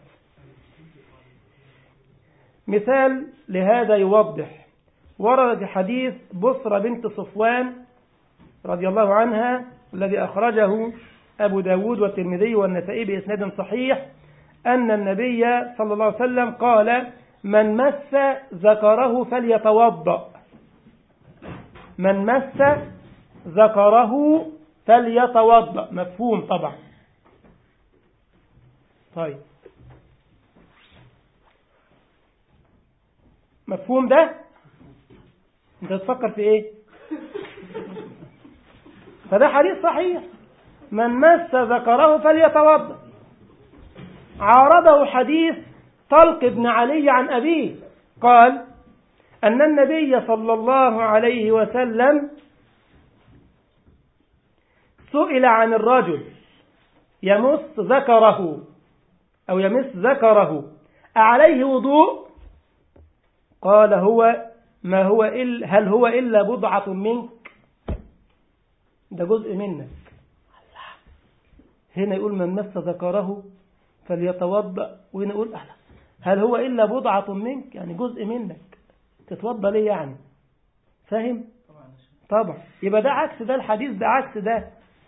مثال لهذا يوضح ورد حديث بصرة بنت صفوان رضي الله عنها الذي أخرجه أبو داود والترمذي والنسائي بإسناد صحيح أن النبي صلى الله عليه وسلم قال من مس ذكره فليتوضأ من مس ذكره فليتوضأ مفهوم طبعا طيب مفهوم ده انت تفكر في ايه فده حديث صحيح من مس ذكره فليتوضا عارضه حديث طلق بن علي عن أبيه قال أن النبي صلى الله عليه وسلم سئل عن الرجل يمس ذكره أو يمس ذكره أعليه وضوء قال هو ما هو إلا هل هو إلا بضعة منك ده جزء منك هنا يقول من مس ذكره فليتوضأ وهنا يقول أهلا هل هو إلا بضعة منك يعني جزء منك تتوضأ ليه يعني فاهم طبعا يبقى ده عكس ده الحديث ده عكس ده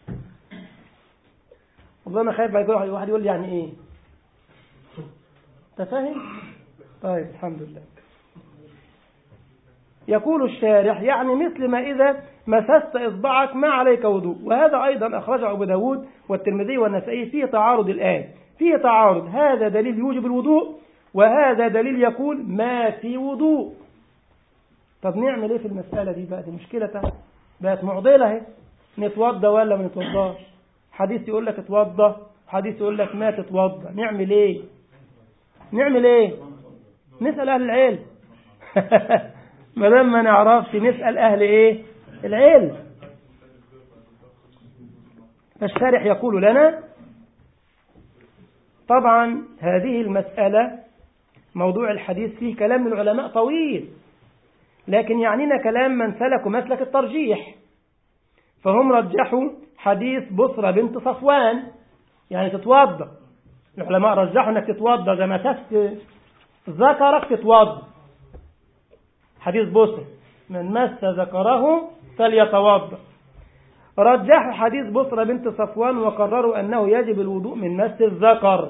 والله أنا خايف بعد كده واحد يقول لي يعني إيه أنت فاهم طيب الحمد لله يقول الشارح يعني مثل ما إذا مسست إصبعك ما عليك وضوء وهذا أيضا أخرجه أبو داود والترمذي والنسائي فيه تعارض الآن فيه تعارض هذا دليل يوجب الوضوء وهذا دليل يقول ما في وضوء طب نعمل ايه في المسألة دي بقى دي مشكلة بقت معضلة اهي نتوضى ولا ما نتوضاش حديث يقول لك اتوضى حديث يقول لك ما تتوضى نعمل ايه نعمل ايه نسأل أهل العلم ما دام ما نعرفش نسأل أهل إيه العلم فالشارح يقول لنا طبعا هذه المسألة موضوع الحديث فيه كلام من العلماء طويل لكن يعنينا كلام من سلكوا مسلك الترجيح فهم رجحوا حديث بصرة بنت صفوان يعني تتوضا العلماء رجحوا انك تتوضا زي ما تفت ذكرك تتوضا حديث بصر من مس ذكره فليتوضا رجحوا حديث بصرة بنت صفوان وقرروا أنه يجب الوضوء من مس الذكر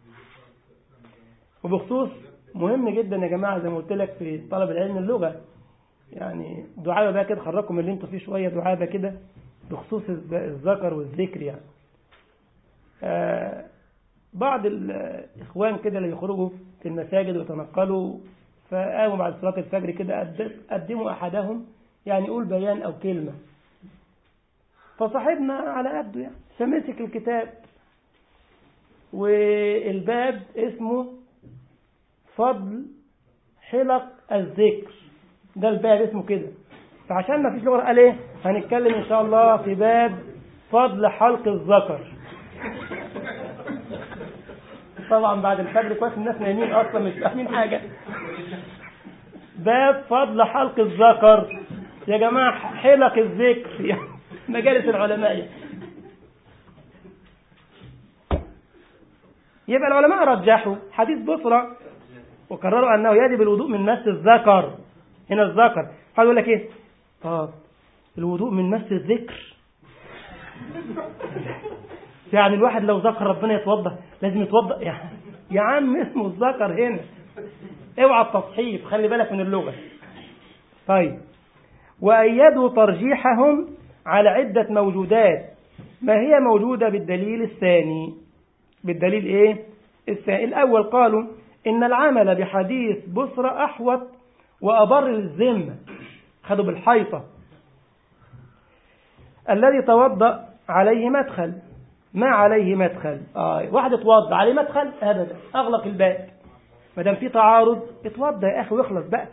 وبخصوص مهم جدا يا جماعة زي ما قلت لك في طلب العلم اللغة يعني دعابة بقى كده خرجكم اللي انتوا فيه شوية دعابة كده بخصوص الذكر والذكر يعني آه بعض الإخوان كده اللي يخرجوا في المساجد ويتنقلوا فقاموا بعد صلاة الفجر كده قدموا أحدهم يعني يقول بيان أو كلمة فصاحبنا على قده يعني فمسك الكتاب والباب اسمه فضل حلق الذكر ده الباب اسمه كده فعشان ما فيش لغة قال ايه هنتكلم ان شاء الله في باب فضل حلق الذكر طبعا بعد الفجر كويس الناس نايمين اصلا مش فاهمين حاجه باب فضل حلق الذكر يا جماعه حلق الذكر مجالس العلماء يبقى العلماء رجحوا حديث بصرة وقرروا أنه يجب الوضوء من مس الذكر هنا الذكر قال يقول لك إيه طب الوضوء من مس الذكر يعني الواحد لو ذكر ربنا يتوضا لازم يتوضا يا, يا عم اسمه الذكر هنا اوعى التصحيف خلي بالك من اللغة طيب وأيدوا ترجيحهم على عدة موجودات ما هي موجودة بالدليل الثاني بالدليل ايه الثاني الأول قالوا إن العمل بحديث بصرة أحوط وأبر للذمة خدوا بالحيطة الذي توضأ عليه مدخل ما عليه مدخل آه. واحد اتوضأ عليه مدخل أبدا أغلق الباب ما دام في تعارض اتوضأ يا أخي واخلص بقى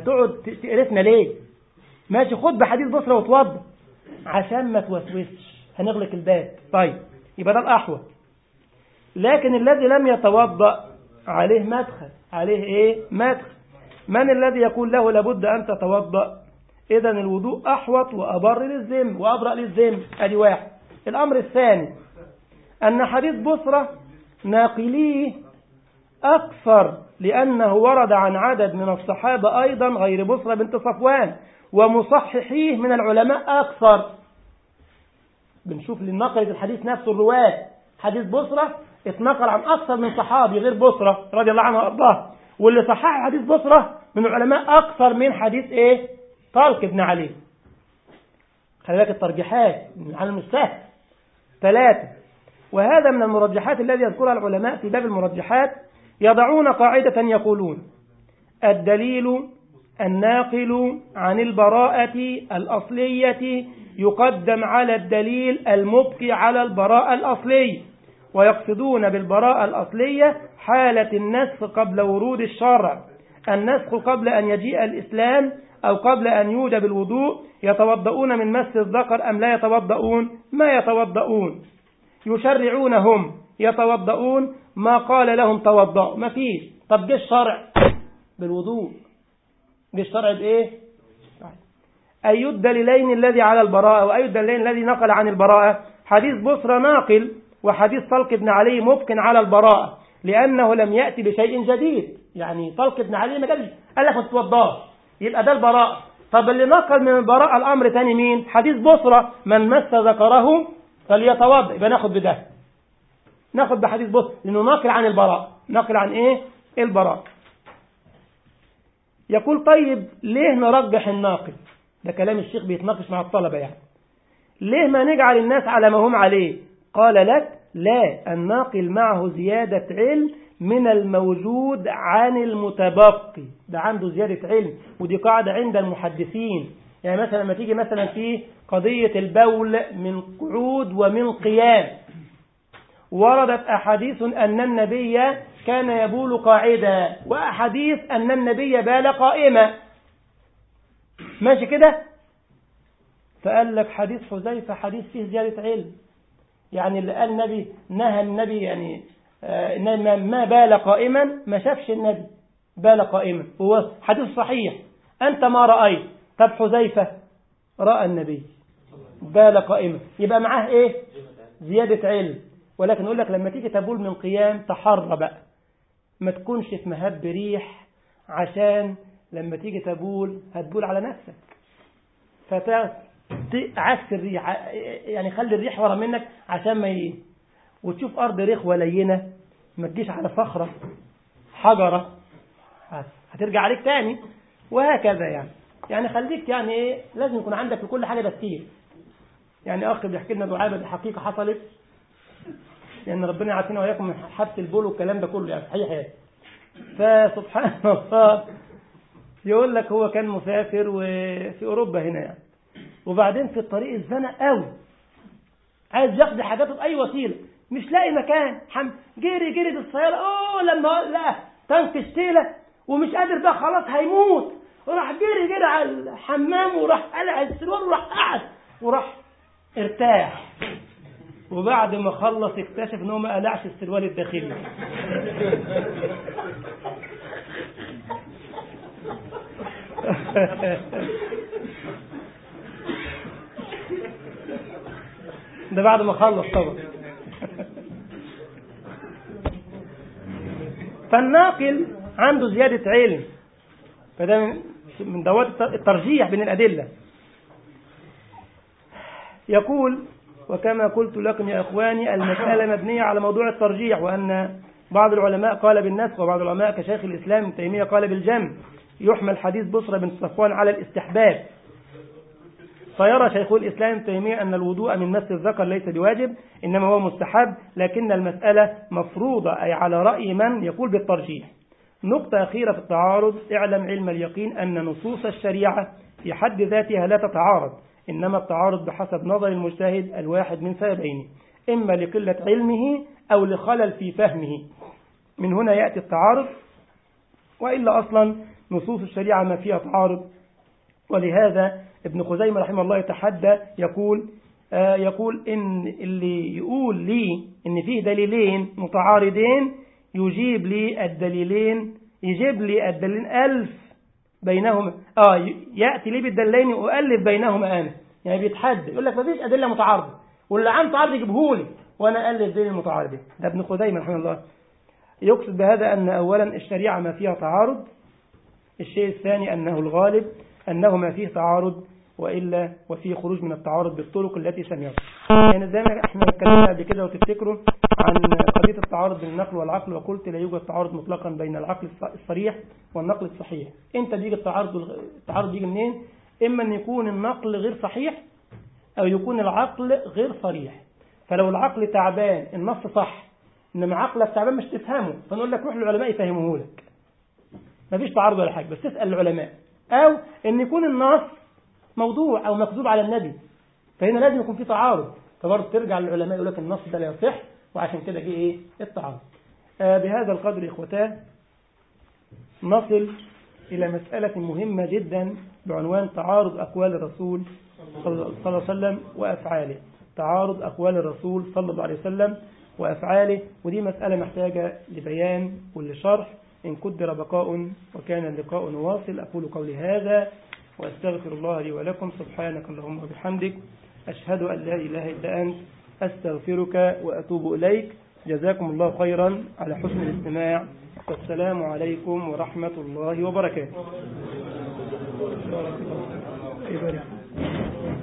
هتقعد تقرفنا ليه ماشي خد بحديث بصرة واتوضأ عشان ما توسوسش هنغلق الباب طيب يبقى ده الأحوط لكن الذي لم يتوضأ عليه مدخل عليه ايه مدخل من الذي يقول له لابد أن تتوضأ إذا الوضوء أحوط وأبر للذم وأبرأ للذم أدي واحد الأمر الثاني أن حديث بصرة ناقليه أكثر لأنه ورد عن عدد من الصحابة أيضا غير بصرة بنت صفوان ومصححيه من العلماء أكثر بنشوف للنقل الحديث نفسه الرواة حديث بصرة اتنقل عن أكثر من صحابي غير بصرة رضي الله عنه وأرضاه واللي صحح حديث بصرة من العلماء أكثر من حديث إيه طلق ابن علي خلي بالك الترجيحات على المستهل ثلاثة وهذا من المرجحات الذي يذكرها العلماء في باب المرجحات يضعون قاعدة يقولون الدليل الناقل عن البراءة الأصلية يقدم على الدليل المبقي على البراءة الأصلية ويقصدون بالبراءة الأصلية حالة النسخ قبل ورود الشرع النسخ قبل أن يجيء الإسلام أو قبل أن يوجب الوضوء يتوضؤون من مس الذكر أم لا يتوضؤون ما يتوضؤون يشرعون هم يتوضؤون ما قال لهم توضؤوا ما فيش طب جه الشرع بالوضوء جه الشرع بإيه أي الدليلين الذي على البراءة وأي الدليلين الذي نقل عن البراءة حديث بصرى ناقل وحديث طلق بن علي مبكن على البراءة لأنه لم يأتي بشيء جديد يعني طلق بن علي ما جابش قال لك ما تتوضاش يبقى ده البراءة طب اللي نقل من البراءة الأمر تاني مين حديث بصرة من مس ذكره فليتوضا يبقى ناخد بده ناخد بحديث بصرة لأنه ناقل عن البراءة ناقل عن إيه البراءة يقول طيب ليه نرجح الناقل ده كلام الشيخ بيتناقش مع الطلبة يعني ليه ما نجعل الناس على ما هم عليه قال لك لا الناقل معه زيادة علم من الموجود عن المتبقي ده عنده زيادة علم ودي قاعدة عند المحدثين يعني مثلا لما تيجي مثلا في قضية البول من قعود ومن قيام وردت أحاديث أن النبي كان يبول قاعدا وأحاديث أن النبي بال قائما ماشي كده فقال لك حديث حذيفة حديث فيه زيادة علم يعني اللي قال النبي نهى النبي يعني آه ما بال قائما ما شافش النبي بال قائما هو حديث صحيح أنت ما رأيت طب حذيفة رأى النبي بال قائما يبقى معاه إيه زيادة علم ولكن يقول لك لما تيجي تبول من قيام تحر بقى ما تكونش في مهب ريح عشان لما تيجي تبول هتبول على نفسك فتعكس الريح يعني خلي الريح ورا منك عشان ما ي... وتشوف أرض رخوة لينة ما تجيش على صخرة حجرة هترجع عليك تاني وهكذا يعني يعني خليك يعني ايه لازم يكون عندك في كل حاجة تفكير يعني أخ بيحكي لنا دعابة دي حقيقة حصلت لأن يعني ربنا يعافينا وإياكم من حبس البول والكلام ده كله يعني صحيح يعني فسبحان الله يقول لك هو كان مسافر وفي أوروبا هنا يعني وبعدين في الطريق اتزنق قوي عايز يقضي حاجاته بأي وسيلة مش لاقي مكان حم جري جري بالسيارة أوه لما لقى تانك اشتيلة ومش قادر بقى خلاص هيموت وراح جري جري على الحمام وراح قلع السروال وراح قعد وراح ارتاح وبعد ما خلص اكتشف ان هو ما قلعش السروال الداخلي ده بعد ما خلص طبعا فالناقل عنده زيادة علم فده من دوات الترجيح بين الأدلة يقول وكما قلت لكم يا إخواني المسألة مبنية على موضوع الترجيح وأن بعض العلماء قال بالنسخ وبعض العلماء كشيخ الإسلام ابن تيمية قال بالجمع يحمل حديث بصرة بن صفوان على الاستحباب فيرى شيخ الإسلام ابن تيمية أن الوضوء من مس الذكر ليس بواجب إنما هو مستحب لكن المسألة مفروضة أي على رأي من يقول بالترجيح نقطة أخيرة في التعارض اعلم علم اليقين أن نصوص الشريعة في حد ذاتها لا تتعارض إنما التعارض بحسب نظر المجتهد الواحد من سببين إما لقلة علمه أو لخلل في فهمه من هنا يأتي التعارض وإلا أصلا نصوص الشريعة ما فيها تعارض ولهذا ابن خزيمة رحمه الله يتحدى يقول آه يقول إن اللي يقول لي إن فيه دليلين متعارضين يجيب لي الدليلين يجيب لي الدليلين ألف بينهما آه يأتي لي بالدليلين وألف بينهما أنا يعني بيتحدى يقول لك مفيش أدلة متعارضة واللي عنده تعارض يجيبه لي وأنا ألف بين المتعارضين ده ابن خزيمة رحمه الله يقصد بهذا أن أولا الشريعة ما فيها تعارض الشيء الثاني أنه الغالب أنه ما فيه تعارض وإلا وفيه خروج من التعارض بالطرق التي سمعت يعني زي ما احنا اتكلمنا قبل كده وتفتكروا عن قضية التعارض بين النقل والعقل وقلت لا يوجد تعارض مطلقا بين العقل الصريح والنقل الصحيح انت بيجي التعارض التعارض بيجي منين اما ان يكون النقل غير صحيح او يكون العقل غير صريح فلو العقل تعبان النص صح انما عقلك تعبان مش تفهمه فنقول لك روح للعلماء يفهموه لك مفيش تعارض ولا حاجه بس تسال العلماء او ان يكون النص موضوع او مكذوب على النبي فهنا لازم يكون في تعارض فبرضه ترجع للعلماء يقول لك النص ده لا يصح وعشان كده جه ايه التعارض آه بهذا القدر اخوتاه نصل الى مساله مهمه جدا بعنوان تعارض اقوال الرسول صلى الله عليه وسلم وافعاله تعارض اقوال الرسول صلى الله عليه وسلم وافعاله ودي مساله محتاجه لبيان ولشرح إن قدر بقاء وكان اللقاء واصل أقول قولي هذا وأستغفر الله لي ولكم سبحانك اللهم وبحمدك أشهد أن لا إله إلا أنت أستغفرك وأتوب إليك جزاكم الله خيرا على حسن الاستماع والسلام عليكم ورحمة الله وبركاته